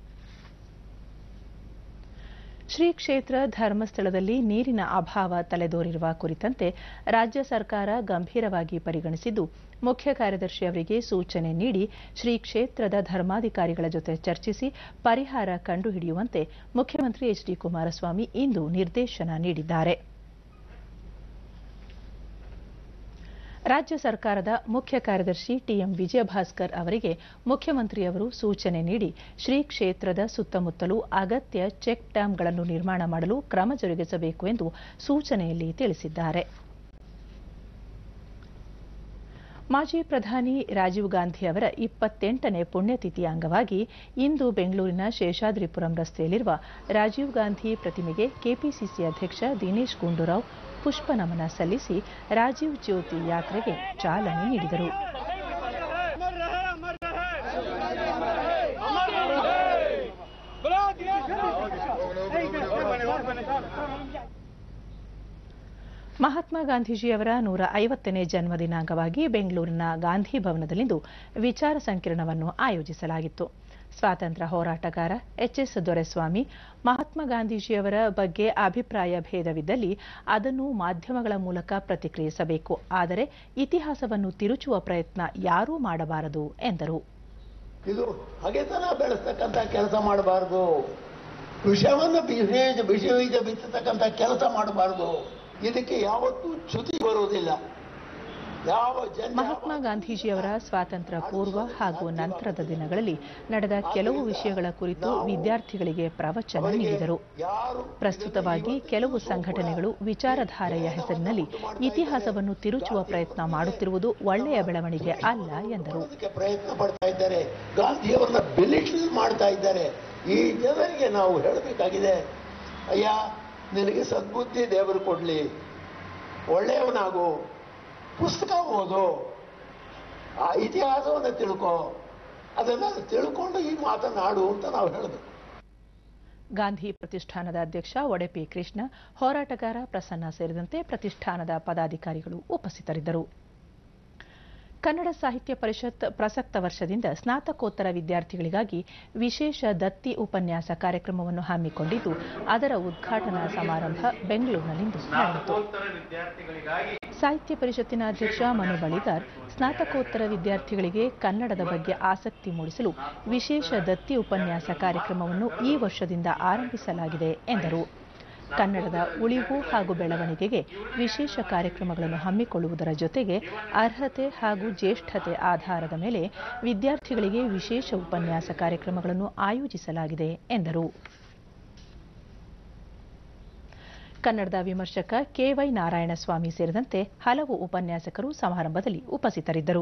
ಶ್ರೀ ಕ್ಷೇತ್ರ ಧರ್ಮಸ್ಥಳದಲ್ಲಿ ನೀರಿನ ಅಭಾವ ತಲೆದೋರಿರುವ ಕುರಿತಂತೆ ರಾಜ್ಯ ಸರ್ಕಾರ ಗಂಭೀರವಾಗಿ ಪರಿಗಣಿಸಿದ್ದು ಮುಖ್ಯ ಕಾರ್ಯದರ್ಶಿ ಅವರಿಗೆ ಸೂಚನೆ ನೀಡಿ ಶ್ರೀ ಕ್ಷೇತ್ರದ ಧರ್ಮಾಧಿಕಾರಿಗಳ ಜೊತೆ ಚರ್ಚಿಸಿ ಪರಿಹಾರ ಕಂಡುಹಿಡಿಯುವಂತೆ ಮುಖ್ಯಮಂತ್ರಿ ಎಚ್ ಡಿ ಕುಮಾರಸ್ವಾಮಿ ಇಂದು ನಿರ್ದೇಶನ ನೀಡಿದ್ದಾರೆ ರಾಜ್ಯ ಸರ್ಕಾರದ ಮುಖ್ಯ ಕಾರ್ಯದರ್ಶಿ ಟಿಎಂ ವಿಜಯಭಾಸ್ಕರ್ ಅವರಿಗೆ ಮುಖ್ಯಮಂತ್ರಿಯವರು ಸೂಚನೆ ನೀಡಿ ಶ್ರೀ ಕ್ಷೇತ್ರದ ಸುತ್ತಮುತ್ತಲೂ ಅಗತ್ಯ ಚೆಕ್ ಡ್ಯಾಂಗಳನ್ನು ನಿರ್ಮಾಣ ಮಾಡಲು ಕ್ರಮ ಜರುಗಿಸಬೇಕು ಎಂದು ಸೂಚನೆಯಲ್ಲಿ ತಿಳಿಸಿದ್ದಾರೆ ಮಾಜಿ ಪ್ರಧಾನಿ ರಾಜೀವ್ ಗಾಂಧಿ ಅವರ ಇಪ್ಪತ್ತೆಂಟನೇ ಪುಣ್ಯತಿಥಿಯ ಅಂಗವಾಗಿ ಇಂದು ಬೆಂಗಳೂರಿನ ಶೇಷಾದ್ರಿಪುರಂ ರಸ್ತೆಯಲ್ಲಿರುವ ರಾಜೀವ್ ಗಾಂಧಿ ಪ್ರತಿಮೆಗೆ ಕೆಪಿಸಿಸಿ ಅಧ್ಯಕ್ಷ ದಿನೇಶ್ ಗುಂಡೂರಾವ್ ಪುಷ್ಪ ನಮನ ಸಲ್ಲಿಸಿ ರಾಜೀವ್ ಜ್ಯೋತಿ ಯಾತ್ರೆಗೆ ಚಾಲನೆ ನೀಡಿದರು ಮಹಾತ್ಮ ಗಾಂಧೀಜಿಯವರ ನೂರ ಐವತ್ತನೇ ಜನ್ಮದಿನ ಅಂಗವಾಗಿ ಬೆಂಗಳೂರಿನ ಗಾಂಧಿ ಭವನದಲ್ಲಿಂದು ವಿಚಾರ ಸಂಕಿರಣವನ್ನು ಆಯೋಜಿಸಲಾಗಿತ್ತು ಸ್ವಾತಂತ್ರ್ಯ ಹೋರಾಟಗಾರ ಎಚ್ಎಸ್ ದೊರೆಸ್ವಾಮಿ ಮಹಾತ್ಮ ಗಾಂಧೀಜಿಯವರ ಬಗ್ಗೆ ಅಭಿಪ್ರಾಯ ಭೇದವಿದ್ದಲ್ಲಿ ಅದನ್ನು ಮಾಧ್ಯಮಗಳ ಮೂಲಕ ಪ್ರತಿಕ್ರಿಯಿಸಬೇಕು ಆದರೆ ಇತಿಹಾಸವನ್ನು ತಿರುಚುವ ಪ್ರಯತ್ನ ಯಾರೂ ಮಾಡಬಾರದು ಎಂದರು ಇದು ಹಗೆತನ ಬೆಳೆಸ್ತಕ್ಕಂಥ ಕೆಲಸ ಮಾಡಬಾರದು ವಿಷವನ್ನು ಬೀಜ ವಿಷ ಬೀಜ ಬಿತ್ತತಕ್ಕಂಥ ಕೆಲಸ ಮಾಡಬಾರದು ಇದಕ್ಕೆ ಯಾವತ್ತೂ ಚ್ಯುತಿ ಬರುವುದಿಲ್ಲ ಯಾವ ಜನ ಮಹಾತ್ಮ ಗಾಂಧೀಜಿಯವರ ಸ್ವಾತಂತ್ರ್ಯ ಪೂರ್ವ ಹಾಗೂ ನಂತರದ ದಿನಗಳಲ್ಲಿ ನಡೆದ ಕೆಲವು ವಿಷಯಗಳ ಕುರಿತು ವಿದ್ಯಾರ್ಥಿಗಳಿಗೆ ಪ್ರವಚನ ನೀಡಿದರು ಪ್ರಸ್ತುತವಾಗಿ ಕೆಲವು ಸಂಘಟನೆಗಳು ವಿಚಾರಧಾರೆಯ ಹೆಸರಿನಲ್ಲಿ ಇತಿಹಾಸವನ್ನು ತಿರುಚುವ ಪ್ರಯತ್ನ ಮಾಡುತ್ತಿರುವುದು ಒಳ್ಳೆಯ ಬೆಳವಣಿಗೆ ಅಲ್ಲ ಎಂದರು ಅದಕ್ಕೆ ಪ್ರಯತ್ನ ಪಡ್ತಾ ಇದ್ದಾರೆ ಗಾಂಧಿಯವರನ್ನ ಬೆಲಿಟಲ್ ಮಾಡ್ತಾ ಇದ್ದಾರೆ ಈ ಜನರಿಗೆ ನಾವು ಹೇಳಬೇಕಾಗಿದೆ ಅಯ್ಯ ನಿನಗೆ ಸದ್ಬುದ್ಧಿ ದೇವರು ಕೊಡ್ಲಿ ಒಳ್ಳೆಯವನಾಗು ಪುಸ್ತಕ ಓದು ಆ ಇತಿಹಾಸವನ್ನು ತಿಳ್ಕೊ ಅದನ್ನ ತಿಳ್ಕೊಂಡು ಈ ಮಾತನಾಡು ಅಂತ ನಾವು ಹೇಳಬೇಕು ಗಾಂಧಿ ಪ್ರತಿಷ್ಠಾನದ ಅಧ್ಯಕ್ಷ ಒಡೆಪಿ ಕೃಷ್ಣ ಹೋರಾಟಗಾರ ಪ್ರಸನ್ನ ಸೇರಿದಂತೆ ಪ್ರತಿಷ್ಠಾನದ ಪದಾಧಿಕಾರಿಗಳು ಉಪಸ್ಥಿತರಿದ್ದರು ಕನ್ನಡ ಸಾಹಿತ್ಯ ಪರಿಷತ್ ಪ್ರಸಕ್ತ ವರ್ಷದಿಂದ ಸ್ನಾತಕೋತ್ತರ ವಿದ್ಯಾರ್ಥಿಗಳಿಗಾಗಿ ವಿಶೇಷ ದತ್ತಿ ಉಪನ್ಯಾಸ ಕಾರ್ಯಕ್ರಮವನ್ನು ಹಮ್ಮಿಕೊಂಡಿದ್ದು ಅದರ ಉದ್ಘಾಟನಾ ಸಮಾರಂಭ ಬೆಂಗಳೂರಿನಲ್ಲಿಂದು ನಡೆಯಿತು ಸಾಹಿತ್ಯ ಪರಿಷತ್ತಿನ ಅಧ್ಯಕ್ಷ ಮನು ಬಳಿಗಾರ್ ಸ್ನಾತಕೋತ್ತರ ವಿದ್ಯಾರ್ಥಿಗಳಿಗೆ ಕನ್ನಡದ ಬಗ್ಗೆ ಆಸಕ್ತಿ ಮೂಡಿಸಲು ವಿಶೇಷ ದತ್ತಿ ಉಪನ್ಯಾಸ ಕಾರ್ಯಕ್ರಮವನ್ನು ಈ ವರ್ಷದಿಂದ ಆರಂಭಿಸಲಾಗಿದೆ ಎಂದರು ಕನ್ನಡದ ಉಳಿವು ಹಾಗೂ ಬೆಳವಣಿಗೆಗೆ ವಿಶೇಷ ಕಾರ್ಯಕ್ರಮಗಳನ್ನು ಹಮ್ಮಿಕೊಳ್ಳುವುದರ ಜೊತೆಗೆ ಅರ್ಹತೆ ಹಾಗೂ ಜ್ಯೇಷ್ಠತೆ ಆಧಾರದ ಮೇಲೆ ವಿದ್ಯಾರ್ಥಿಗಳಿಗೆ ವಿಶೇಷ ಉಪನ್ಯಾಸ ಕಾರ್ಯಕ್ರಮಗಳನ್ನು ಆಯೋಜಿಸಲಾಗಿದೆ ಎಂದರು ಕನ್ನಡದ ವಿಮರ್ಶಕ ಕೆವೈ ನಾರಾಯಣಸ್ವಾಮಿ ಸೇರಿದಂತೆ ಹಲವು ಉಪನ್ಯಾಸಕರು ಸಮಾರಂಭದಲ್ಲಿ ಉಪಸ್ಥಿತರಿದ್ದರು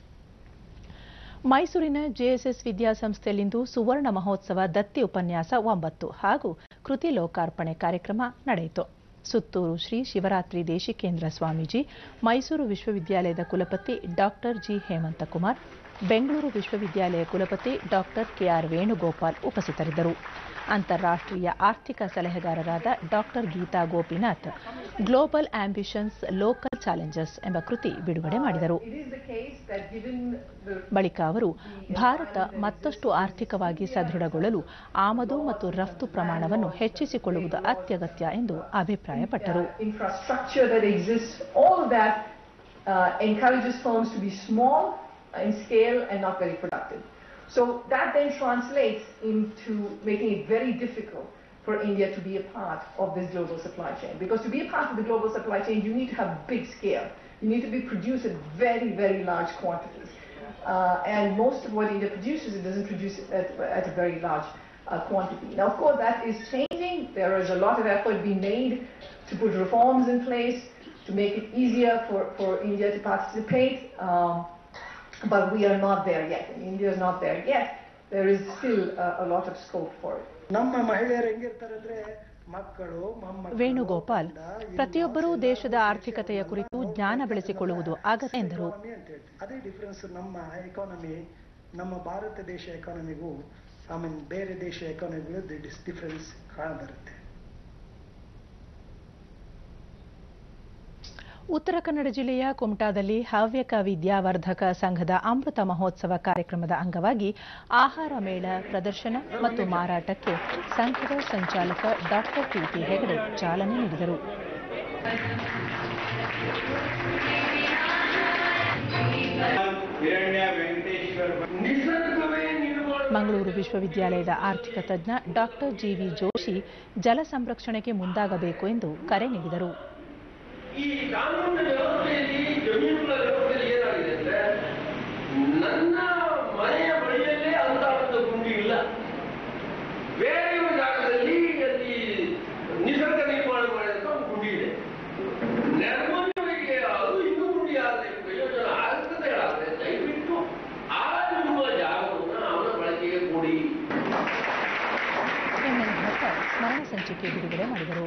ಮೈಸೂರಿನ ಜೆಎಸ್ಎಸ್ ವಿದ್ಯಾಸಂಸ್ಥೆಯಲ್ಲಿಂದು ಸುವರ್ಣ ಮಹೋತ್ಸವ ದತ್ತಿ ಉಪನ್ಯಾಸ ಒಂಬತ್ತು ಹಾಗೂ ಕೃತಿ ಲೋಕಾರ್ಪಣೆ ಕಾರ್ಯಕ್ರಮ ನಡೆಯಿತು ಸುತ್ತೂರು ಶ್ರೀ ಶಿವರಾತ್ರಿ ದೇಶಿಕೇಂದ್ರ ಸ್ವಾಮೀಜಿ ಮೈಸೂರು ವಿಶ್ವವಿದ್ಯಾಲಯದ ಕುಲಪತಿ ಡಾಕ್ಟರ್ ಜಿ ಹೇಮಂತಕುಮಾರ್ ಬೆಂಗಳೂರು ವಿಶ್ವವಿದ್ಯಾಲಯ ಕುಲಪತಿ ಡಾಕ್ಟರ್ ಕೆಆರ್ ವೇಣುಗೋಪಾಲ್ ಉಪಸ್ಥಿತರಿದ್ದರು ಅಂತಾರಾಷ್ಟ್ರೀಯ ಆರ್ಥಿಕ ಸಲಹೆಗಾರರಾದ doctor Geeta Gopinath global ambitions local challenges ಎಂಬ ಕೃತಿ ಬಿಡುಗಡೆ ಮಾಡಿದರು ಬಳಿಕ ಅವರು ಭಾರತ ಮತ್ತಷ್ಟು ಆರ್ಥಿಕವಾಗಿ ಸದೃಢಗೊಳ್ಳಲು ಆಮದು ಮತ್ತು ರಫ್ತು ಪ್ರಮಾಣವನ್ನು ಹೆಚ್ಚಿಸಿಕೊಳ್ಳುವುದು ಅತ್ಯಗತ್ಯ ಎಂದು ಅಭಿಪ್ರಾಯಪಟ್ಟರು infrastructure that exists, all of that uh, encourages firms to be small in scale and not very productive. So that then translates into making it very difficult for India to be a part of this global supply chain. Because to be a part of the global supply chain, you need to have big scale. You need to be produced at very, very large quantities. Uh, and most of what India produces, it doesn't produce it at, at a very large uh, quantity. Now, of course, that is changing. There is a lot of effort being made to put reforms in place to make it easier for, for India to participate. Um, but we are not there yet. And India is not there yet. there is still a, a lot of scope for it. ನಮ್ಮ ಮಹಿಳೆಯರು ಹೆಂಗಿರ್ತಾರೆ ಅಂದ್ರೆ ಮಕ್ಕಳು ಮೊಮ್ಮಕ್ಕಳು, ವೇಣುಗೋಪಾಲ್ ಗಂಡ, ಹೆಣ್ಣು, ಪ್ರತಿಯೊಬ್ಬರೂ ಎಲ್ಲ ದೇಶದ ದೇಶ ಆರ್ಥಿಕತೆಯ ಕುರಿತು ಜ್ಞಾನ ಬೆಳೆಸಿಕೊಳ್ಳುವುದು ಅಗತ್ಯ ಎಂದರು economy ಅಂತ ಹೇಳ್ತೀವಿ. ಅದೇ ಡಿಫ್ರೆನ್ಸ್ ನಮ್ಮ ಎಕಾನಮಿ ನಮ್ಮ ಭಾರತ ದೇಶ ಎಕಾನಮಿಗೂ ಐ ಮೀನ್ ಬೇರೆ ದೇಶ ಎಕಾನಮಿಗೂ ಡಿಫ್ರೆನ್ಸ್ ಕಾಣಬರುತ್ತೆ ಉತ್ತರ ಕನ್ನಡ ಜಿಲ್ಲೆಯ ಕುಮಟಾದಲ್ಲಿ ಹವ್ಯಕ ವಿದ್ಯಾವರ್ಧಕ ಸಂಘದ ಅಮೃತ ಮಹೋತ್ಸವ ಕಾರ್ಯಕ್ರಮದ ಅಂಗವಾಗಿ ಆಹಾರ ಮೇಳ ಪ್ರದರ್ಶನ ಮತ್ತು ಮಾರಾಟಕ್ಕೆ ಸಂಘದ ಸಂಚಾಲಕ ಡಾಕ್ಟರ್ ಟಿಟಿ ಹೆಗಡೆ ಚಾಲನೆ ನೀಡಿದರು ಮಂಗಳೂರು ವಿಶ್ವವಿದ್ಯಾಲಯದ ಆರ್ಥಿಕ ತಜ್ಞ ಡಾಕ್ಟರ್ ಜಿವಿ ಜೋಶಿ ಜಲ ಸಂರಕ್ಷಣೆಗೆ ಮುಂದಾಗಬೇಕು ಎಂದು ಕರೆ ನೀಡಿದರು ಈ ಕಾನೂನಿನ ವ್ಯವಸ್ಥೆಯಲ್ಲಿ ಜಮೀನುಗಳ ವ್ಯವಸ್ಥೆಯಲ್ಲಿ ಏನಾಗಿದೆ ಅಂದ್ರೆ ನನ್ನ ಮನೆಯ ಬಳಿಯಲ್ಲೇ ಅಂತ ಒಂದು ಗುಂಡಿ ಇಲ್ಲ ಬೇರೆ ಇರುವ ಜಾಗದಲ್ಲಿ ಅಲ್ಲಿ ನಿಸರ್ಗ ನಿರ್ಮಾಣ ಮಾಡಿದಂತ ಒಂದು ಗುಂಡಿ ಇದೆ ನೆರಮನೆಯವರಿಗೆ ಅದು ಇನ್ನೂ ಗುಂಡಿ ಆದರೆ ಪ್ರಯೋಜನ ಆಗ್ತದೆ ಆದರೆ ದಯವಿಟ್ಟು ಆ ನಿಮ್ಮ ಜಾಗವನ್ನು ಅವನ ಬಳಕೆಗೆ ಕೊಡಿ ಎಂಎನ್ ಭಟ್ಟ ಸ್ಮರಣ ಸಂಚಿಕೆ ಬಿಡುಗಡೆ ಮಾಡಿದರು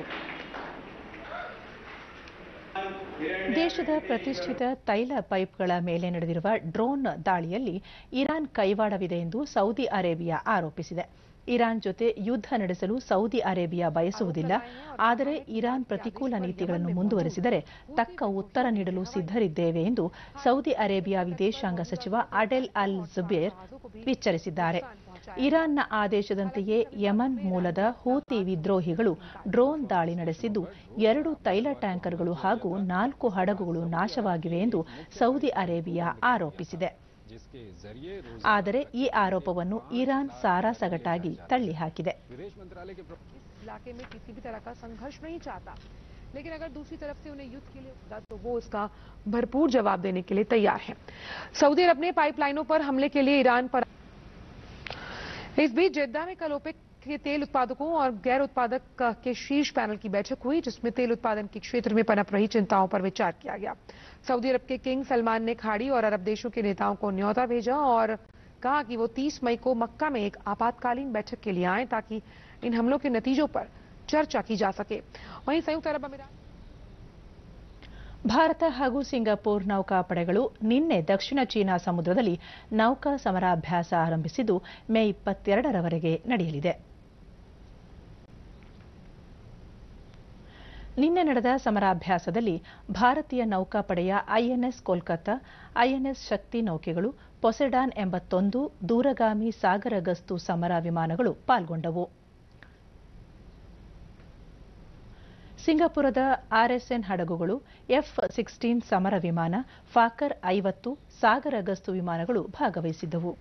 ದೇಶದ ಪ್ರತಿಷ್ಠಿತ ತೈಲ ಪೈಪ್ಗಳ ಮೇಲೆ ನಡೆದಿರುವ ಡ್ರೋನ್ ದಾಳಿಯಲ್ಲಿ ಇರಾನ್ ಕೈವಾಡವಿದೆ ಎಂದು ಸೌದಿ ಅರೇಬಿಯಾ ಆರೋಪಿಸಿದೆ ಇರಾನ್ ಜೊತೆ ಯುದ್ಧ ನಡೆಸಲು ಸೌದಿ ಅರೇಬಿಯಾ ಬಯಸುವುದಿಲ್ಲ ಆದರೆ ಇರಾನ್ ಪ್ರತಿಕೂಲ ನೀತಿಗಳನ್ನು ಮುಂದುವರೆಸಿದರೆ ತಕ್ಕ ಉತ್ತರ ನೀಡಲು ಸಿದ್ಧರಿದ್ದೇವೆ ಎಂದು ಸೌದಿ ಅರೇಬಿಯಾ ವಿದೇಶಾಂಗ ಸಚಿವ ಅಡೆಲ್ ಅಲ್ ಜುಬೇರ್ ಎಚ್ಚರಿಸಿದ್ದಾರೆ ಇರಾನ್ನ ಆದೇಶದಂತೆಯೇ ಯಮನ್ ಮೂಲದ ಹೂತಿ ವಿದ್ರೋಹಿಗಳು ಡ್ರೋನ್ ದಾಳಿ ನಡೆಸಿದ್ದು ಎರಡು ತೈಲ ಟ್ಯಾಂಕರ್ಗಳು ಹಾಗೂ ನಾಲ್ಕು ಹಡಗುಗಳು ನಾಶವಾಗಿವೆ ಎಂದು ಸೌದಿ ಅರೇಬಿಯಾ ಆರೋಪಿಸಿದೆ ಆದರೆ ಈ ಆರೋಪವನ್ನು ಇರಾನ್ ಸಾರಾಸಗಟಾಗಿ ತಳ್ಳಿಹಾಕಿದೆ इलाके में किसी भी तरह का संघर्ष नहीं चाहता लेकिन अगर दूसरी तरफ से उन्हें युद्ध के लिए होगा तो वो उसका भरपूर जवाब देने के लिए तैयार है सऊदी अरब ने पाइपलाइनों पर हमले के लिए ईरान पर इस बीच जेद्दा में कल ओपेक के तेल उत्पादकों और गैर उत्पादक के शीर्ष पैनल की बैठक हुई जिसमें तेल उत्पादन के क्षेत्र में पनप रही चिंताओं पर विचार किया गया सऊदी अरब के किंग सलमान ने खाड़ी और अरब देशों के नेताओं को न्योता भेजा और कहा कि वो 30 मई को मक्का में एक आपातकालीन बैठक के लिए आए ताकि इन हमलों के नतीजों पर चर्चा की जा सके वहीं संयुक्त अरब अमीरात ಭಾರತ ಹಾಗೂ ಸಿಂಗಾಪುರ್ ನೌಕಾಪಡೆಗಳು ನಿನ್ನೆ ದಕ್ಷಿಣ ಚೀನಾ ಸಮುದ್ರದಲ್ಲಿ ನೌಕಾ ಸಮರಾಭ್ಯಾಸ ಆರಂಭಿಸಿದ್ದು ಮೇ ಇಪ್ಪತ್ತೆರಡರವರೆಗೆ ನಡೆಯಲಿದೆ ನಿನ್ನೆ ನಡೆದ ಸಮರಾಭ್ಯಾಸದಲ್ಲಿ ಭಾರತೀಯ ನೌಕಾಪಡೆಯ ಐಎನ್ಎಸ್ ಕೋಲ್ಕತ್ತಾ ಐಎನ್ಎಸ್ ಶಕ್ತಿ ನೌಕೆಗಳು ಪೊಸೆಡಾನ್ ಎಂಬತ್ತೊಂದು ದೂರಗಾಮಿ ಸಾಗರ ಗಸ್ತು ಸಮರ ವಿಮಾನಗಳು ಪಾಲ್ಗೊಂಡವು ಸಿಂಗಾಪುರದ ಆರ್ಎಸ್ಎನ್ ಹಡಗುಗಳು ಎಫ್ ಸಿಕ್ಸ್ಟೀನ್ ಸಮರ ವಿಮಾನ ಫಾಕರ್ ಐವತ್ತು ಸಾಗರ ಗಸ್ತು ವಿಮಾನಗಳು ಭಾಗವಹಿಸಿದ್ದವು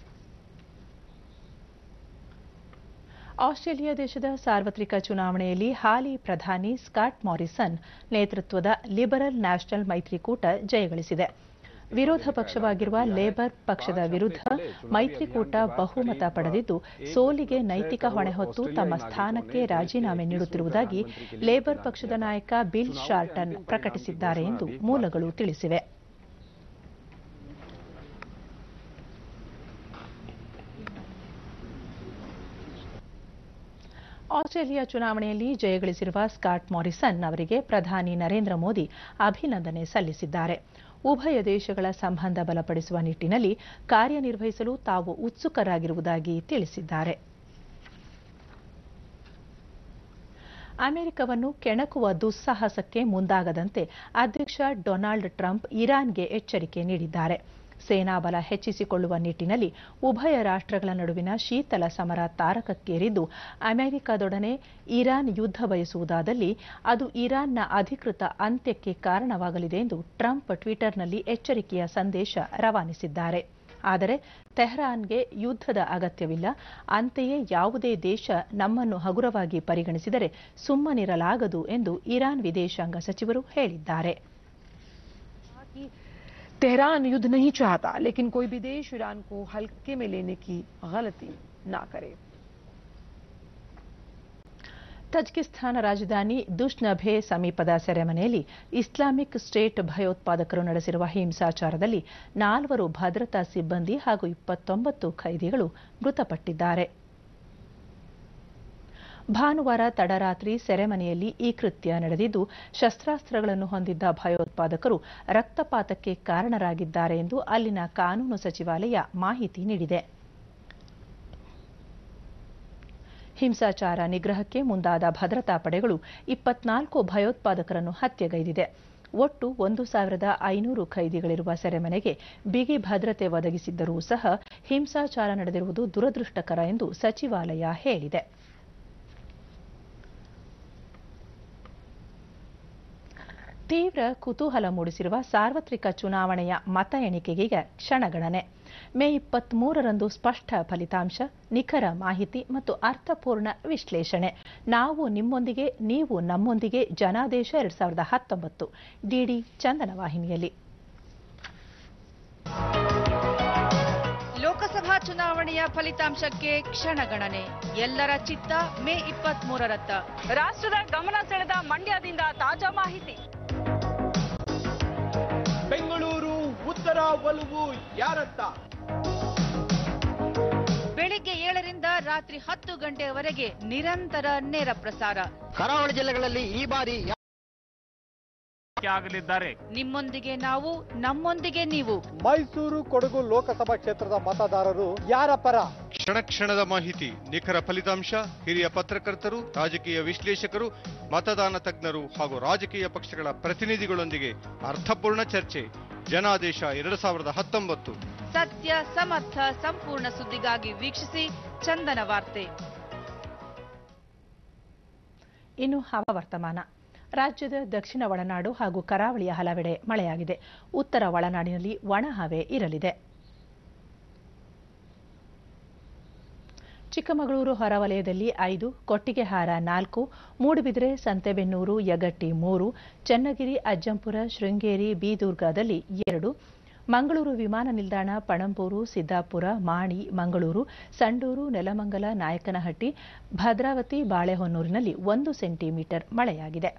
ಆಸ್ಟ್ರೇಲಿಯಾ ದೇಶದ ಸಾರ್ವತ್ರಿಕ ಚುನಾವಣೆಯಲ್ಲಿ ಹಾಲಿ ಪ್ರಧಾನಿ ಸ್ಕಾಟ್ ಮಾರಿಸನ್ ನೇತೃತ್ವದ ಲಿಬರಲ್ ನ್ಯಾಷನಲ್ ಮೈತ್ರಿಕೂಟ ಜಯಗಳಿಸಿದೆ ವಿರೋಧ ಪಕ್ಷವಾಗಿರುವ ಲೇಬರ್ ಪಕ್ಷದ ವಿರುದ್ಧ ಮೈತ್ರಿಕೂಟ ಬಹುಮತ ಪಡೆದಿದ್ದು ಸೋಲಿಗೆ ನೈತಿಕ ಹೊಣೆ ಹೊತ್ತು ತಮ್ಮ ಸ್ಥಾನಕ್ಕೆ ರಾಜೀನಾಮೆ ನೀಡುತ್ತಿರುವುದಾಗಿ ಲೇಬರ್ ಪಕ್ಷದ ನಾಯಕ ಬಿಲ್ ಶಾರ್ಟನ್ ಪ್ರಕಟಿಸಿದ್ದಾರೆ ಎಂದು ಮೂಲಗಳು ತಿಳಿಸಿವೆ ಆಸ್ಟ್ರೇಲಿಯಾ ಚುನಾವಣೆಯಲ್ಲಿ ಜಯಗಳಿಸಿರುವ ಸ್ಕಾಟ್ ಮಾರಿಸನ್ ಅವರಿಗೆ ಪ್ರಧಾನಿ ನರೇಂದ್ರ ಮೋದಿ ಅಭಿನಂದನೆ ಸಲ್ಲಿಸಿದ್ದಾರೆ ಉಭಯ ದೇಶಗಳ ಸಂಬಂಧ ಬಲಪಡಿಸುವ ನಿಟ್ಟಿನಲ್ಲಿ ಕಾರ್ಯನಿರ್ವಹಿಸಲು ತಾವು ಉತ್ಸುಕರಾಗಿರುವುದಾಗಿ ತಿಳಿಸಿದ್ದಾರೆ ಅಮೆರಿಕವನ್ನು ಕೆಣಕುವ ದುಸ್ಸಾಹಸಕ್ಕೆ ಮುಂದಾಗದಂತೆ ಅಧ್ಯಕ್ಷ ಡೊನಾಲ್ಡ್ ಟ್ರಂಪ್ ಇರಾನ್ಗೆ ಎಚ್ಚರಿಕೆ ನೀಡಿದ್ದಾರೆ ಸೇನಾಬಲ ಹೆಚ್ಚಿಸಿಕೊಳ್ಳುವ ನಿಟ್ಟಿನಲ್ಲಿ ಉಭಯ ರಾಷ್ಟ್ರಗಳ ನಡುವಿನ ಶೀತಲ ಸಮರ ತಾರಕಕ್ಕೇರಿದ್ದು ಅಮೆರಿಕದೊಡನೆ ಇರಾನ್ ಯುದ್ಧ ಬಯಸುವುದಾದಲ್ಲಿ ಅದು ಇರಾನ್ನ ಅಧಿಕೃತ ಅಂತ್ಯಕ್ಕೆ ಕಾರಣವಾಗಲಿದೆ ಎಂದು ಟ್ರಂಪ್ ಟ್ವಿಟರ್ನಲ್ಲಿ ಎಚ್ಚರಿಕೆಯ ಸಂದೇಶ ರವಾನಿಸಿದ್ದಾರೆ ಆದರೆ ತೆಹರಾನ್ಗೆ ಯುದ್ಧದ ಅಗತ್ಯವಿಲ್ಲ ಅಂತೆಯೇ ಯಾವುದೇ ದೇಶ ನಮ್ಮನ್ನು ಹಗುರವಾಗಿ ಪರಿಗಣಿಸಿದರೆ ಸುಮ್ಮನಿರಲಾಗದು ಎಂದು ಇರಾನ್ ವಿದೇಶಾಂಗ ಸಚಿವರು ಹೇಳಿದ್ದಾರೆ तेहरान युद्ध नहीं चाहता लेकिन कोई भी देश ईरान को हल्के में लेने की गलती ना करे ತಜಿಕಿಸ್ತಾನ ರಾಜಧಾನಿ ದುಷ್ನಭೆ ಸಮೀಪದ ಸೆರೆಮನೆಯಲ್ಲಿ ಇಸ್ಲಾಮಿಕ್ ಸ್ಟೇಟ್ ಭಯೋತ್ಪಾದಕರು ನಡೆಸಿರುವ ಹಿಂಸಾಚಾರದಲ್ಲಿ ನಾಲ್ವರು ಭದ್ರತಾ ಸಿಬ್ಬಂದಿ ಹಾಗೂ ಇಪ್ಪತ್ತೊಂಬತ್ತು ಖೈದಿಗಳು ಮೃತಪಟ್ಟಿದ್ದಾರೆ ಭಾನುವಾರ ತಡರಾತ್ರಿ ಸೆರೆಮನೆಯಲ್ಲಿ ಈ ಕೃತ್ಯ ನಡೆದಿದ್ದು ಶಸ್ತ್ರಾಸ್ತ್ರಗಳನ್ನು ಹೊಂದಿದ್ದ ಭಯೋತ್ಪಾದಕರು ರಕ್ತಪಾತಕ್ಕೆ ಕಾರಣರಾಗಿದ್ದಾರೆ ಎಂದು ಅಲ್ಲಿನ ಕಾನೂನು ಸಚಿವಾಲಯ ಮಾಹಿತಿ ನೀಡಿದೆ ಹಿಂಸಾಚಾರ ನಿಗ್ರಹಕ್ಕೆ ಮುಂದಾದ ಭದ್ರತಾ ಪಡೆಗಳು ಇಪ್ಪತ್ನಾಲ್ಕು ಭಯೋತ್ಪಾದಕರನ್ನು ಹತ್ಯೆಗೈದಿದೆ ಒಟ್ಟು ಒಂದು ಸಾವಿರದ ಐನೂರು ಖೈದಿಗಳಿರುವ ಸೆರೆಮನೆಗೆ ಬಿಗಿ ಭದ್ರತೆ ಒದಗಿಸಿದ್ದರೂ ಸಹ ಹಿಂಸಾಚಾರ ನಡೆದಿರುವುದು ದುರದೃಷ್ಟಕರ ಎಂದು ಸಚಿವಾಲಯ ಹೇಳಿದೆ ತೀವ್ರ ಕುತೂಹಲ ಮೂಡಿಸಿರುವ ಸಾರ್ವತ್ರಿಕ ಚುನಾವಣೆಯ ಮತ ಎಣಿಕೆಗೀಗ ಕ್ಷಣಗಣನೆ ಮೇ ಇಪ್ಪತ್ಮೂರರಂದು ಸ್ಪಷ್ಟ ಫಲಿತಾಂಶ ನಿಖರ ಮಾಹಿತಿ ಮತ್ತು ಅರ್ಥಪೂರ್ಣ ವಿಶ್ಲೇಷಣೆ ನಾವು ನಿಮ್ಮೊಂದಿಗೆ ನೀವು ನಮ್ಮೊಂದಿಗೆ ಜನಾದೇಶ ಎರಡ್ ಸಾವಿರದ ಹತ್ತೊಂಬತ್ತು ಡಿಡಿ ಚಂದನ ವಾಹಿನಿಯಲ್ಲಿ ಲೋಕಸಭಾ ಚುನಾವಣೆಯ ಫಲಿತಾಂಶಕ್ಕೆ ಕ್ಷಣಗಣನೆ ಎಲ್ಲರ ಚಿತ್ತ ಮೇ ಇಪ್ಪತ್ತ್ ಮೂರರತ್ತ ರಾಷ್ಟ್ರದ ಗಮನ ಸೆಳೆದ ಮಂಡ್ಯದಿಂದ ತಾಜಾ ಮಾಹಿತಿ ಬೆಂಗಳೂರು ಉತ್ತರ ಒಲವು ಯಾರತ್ತ ಬೆಳಿಗ್ಗೆ ಏಳರಿಂದ ರಾತ್ರಿ ಹತ್ತು ಗಂಟೆಯವರೆಗೆ ನಿರಂತರ ನೇರ ಪ್ರಸಾರ ಕರಾವಳಿ ಜಿಲ್ಲೆಗಳಲ್ಲಿ ಈ ಬಾರಿ ಆಗಲಿದ್ದಾರೆ ನಿಮ್ಮೊಂದಿಗೆ ನಾವು ನಮ್ಮೊಂದಿಗೆ ನೀವು ಮೈಸೂರು ಕೊಡಗು ಲೋಕಸಭಾ ಕ್ಷೇತ್ರದ ಮತದಾರರು ಯಾರ ಪರ ಕ್ಷಣ ಕ್ಷಣದ ಮಾಹಿತಿ ನಿಖರ ಫಲಿತಾಂಶ ಹಿರಿಯ ಪತ್ರಕರ್ತರು ರಾಜಕೀಯ ವಿಶ್ಲೇಷಕರು ಮತದಾನ ತಜ್ಞರು ಹಾಗೂ ರಾಜಕೀಯ ಪಕ್ಷಗಳ ಪ್ರತಿನಿಧಿಗಳೊಂದಿಗೆ ಅರ್ಥಪೂರ್ಣ ಚರ್ಚೆ ಜನಾದೇಶ ಎರಡು ಸಾವಿರದ ಹತ್ತೊಂಬತ್ತು ಸತ್ಯ ಸಮರ್ಥ ಸಂಪೂರ್ಣ ಸುದ್ದಿಗಾಗಿ ವೀಕ್ಷಿಸಿ ಚಂದನ ವಾರ್ತೆ ಇನ್ನು ಹವಾವರ್ತಮಾನ ರಾಜ್ಯದ ದಕ್ಷಿಣ ಒಳನಾಡು ಹಾಗೂ ಕರಾವಳಿಯ ಹಲವೆಡೆ ಮಳೆಯಾಗಿದೆ ಉತ್ತರ ಒಳನಾಡಿನಲ್ಲಿ ಒಣ ಹವೆ ಇರಲಿದೆ ಚಿಕ್ಕಮಗಳೂರು ಹೊರವಲಯದಲ್ಲಿ ಐದು ಕೊಟ್ಟಿಗೆಹಾರ ನಾಲ್ಕು ಮೂಡುಬಿದಿರೆ ಸಂತೆಬೆನ್ನೂರು ಯಗಟ್ಟಿ ಮೂರು ಚನ್ನಗಿರಿ ಅಜ್ಜಂಪುರ ಶೃಂಗೇರಿ ಬಿದುರ್ಗದಲ್ಲಿ ಎರಡು ಮಂಗಳೂರು ವಿಮಾನ ನಿಲ್ದಾಣ ಪಣಂಬೂರು ಸಿದ್ದಾಪುರ ಮಾಣಿ ಮಂಗಳೂರು ಸಂಡೂರು ನೆಲಮಂಗಲ ನಾಯಕನಹಟ್ಟಿ ಭದ್ರಾವತಿ ಬಾಳೆಹೊನ್ನೂರಿನಲ್ಲಿ ಒಂದು ಸೆಂಟಿಮೀಟರ್ ಮಳೆಯಾಗಿದೆ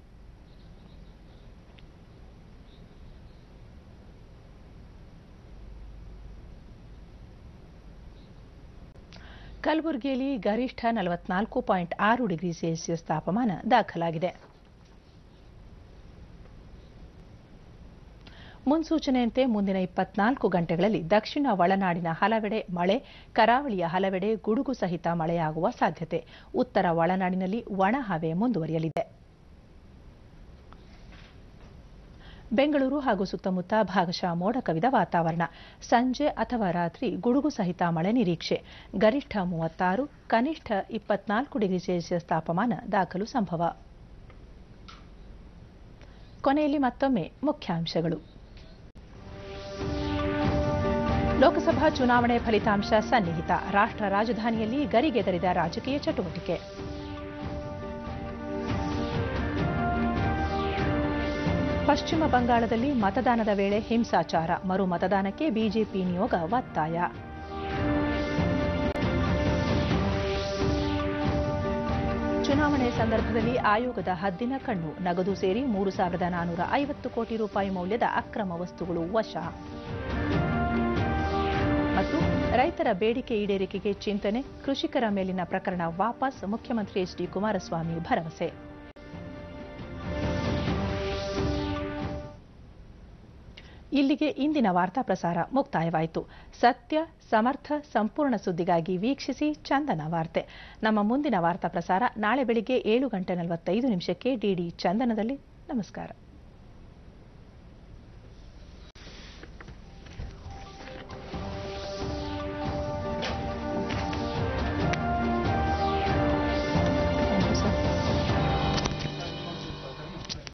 ಕಲಬುರಗಿಯಲ್ಲಿ ಗರಿಷ್ಠ ನಲವತ್ನಾಲ್ಕು ಪಾಯಿಂಟ್ ಆರು ಡಿಗ್ರಿ ಸೆಲ್ಸಿಯಸ್ ತಾಪಮಾನ ದಾಖಲಾಗಿದೆ ಮುನ್ಸೂಚನೆಯಂತೆ ಮುಂದಿನ ಇಪ್ಪತ್ನಾಲ್ಕು ಗಂಟೆಗಳಲ್ಲಿ ದಕ್ಷಿಣ ಒಳನಾಡಿನ ಹಲವೆಡೆ ಮಳೆ ಕರಾವಳಿಯ ಹಲವೆಡೆ ಗುಡುಗು ಸಹಿತ ಮಳೆಯಾಗುವ ಸಾಧ್ಯತೆ ಉತ್ತರ ಒಳನಾಡಿನಲ್ಲಿ ಒಣ ಹವೆ ಮುಂದುವರಿಯಲಿದೆ ಬೆಂಗಳೂರು ಹಾಗೂ ಸುತ್ತಮುತ್ತ ಭಾಗಶಃ ಮೋಡ ಕವಿದ ವಾತಾವರಣ ಸಂಜೆ ಅಥವಾ ರಾತ್ರಿ ಗುಡುಗು ಸಹಿತ ಮಳೆ ನಿರೀಕ್ಷೆ ಗರಿಷ್ಠ ಮೂವತ್ತಾರು ಕನಿಷ್ಠ ಇಪ್ಪತ್ನಾಲ್ಕು ಡಿಗ್ರಿ ಸೆಲ್ಸಿಯಸ್ ತಾಪಮಾನ ದಾಖಲು ಸಂಭವ ಕೊನೆಯಲ್ಲಿ ಮತ್ತೊಮ್ಮೆ ಮುಖ್ಯಾಂಶಗಳು ಲೋಕಸಭಾ ಚುನಾವಣೆ ಫಲಿತಾಂಶ ಸನ್ನಿಹಿತ ರಾಷ್ಟ್ರ ರಾಜಧಾನಿಯಲ್ಲಿ ಗರಿಗೆದರಿದ ರಾಜಕೀಯ ಚಟುವಟಿಕೆ ಪಶ್ಚಿಮ ಬಂಗಾಳದಲ್ಲಿ ಮತದಾನದ ವೇಳೆ ಹಿಂಸಾಚಾರ ಮರು ಮತದಾನಕ್ಕೆ ಬಿಜೆಪಿ ನಿಯೋಗ ಒತ್ತಾಯ ಚುನಾವಣೆ ಸಂದರ್ಭದಲ್ಲಿ ಆಯೋಗದ ಹದ್ದಿನ ಕಣ್ಣು ನಗದು ಸೇರಿ ಮೂರು ಸಾವಿರದ ನಾನೂರ ಐವತ್ತು ಕೋಟಿ ರೂಪಾಯಿ ಮೌಲ್ಯದ ಅಕ್ರಮ ವಸ್ತುಗಳು ವಶ ಮತ್ತು ರೈತರ ಬೇಡಿಕೆ ಈಡೇರಿಕೆಗೆ ಚಿಂತನೆ ಕೃಷಿಕರ ಮೇಲಿನ ಪ್ರಕರಣ ವಾಪಸ್ ಮುಖ್ಯಮಂತ್ರಿ ಎಚ್ ಡಿ ಕುಮಾರಸ್ವಾಮಿ ಭರವಸೆ ಇಲ್ಲಿಗೆ ಇಂದಿನ ವಾರ್ತಾ ಪ್ರಸಾರ ಮುಕ್ತಾಯವಾಯಿತು ಸತ್ಯ ಸಮರ್ಥ ಸಂಪೂರ್ಣ ಸುದ್ದಿಗಾಗಿ ವೀಕ್ಷಿಸಿ ಚಂದನ ವಾರ್ತೆ ನಮ್ಮ ಮುಂದಿನ ವಾರ್ತಾ ಪ್ರಸಾರ ನಾಳೆ ಬೆಳಿಗ್ಗೆ ಏಳು ಗಂಟೆ ನಲವತ್ತೈದು ನಿಮಿಷಕ್ಕೆ ಡಿಡಿ ಚಂದನದಲ್ಲಿ ನಮಸ್ಕಾರ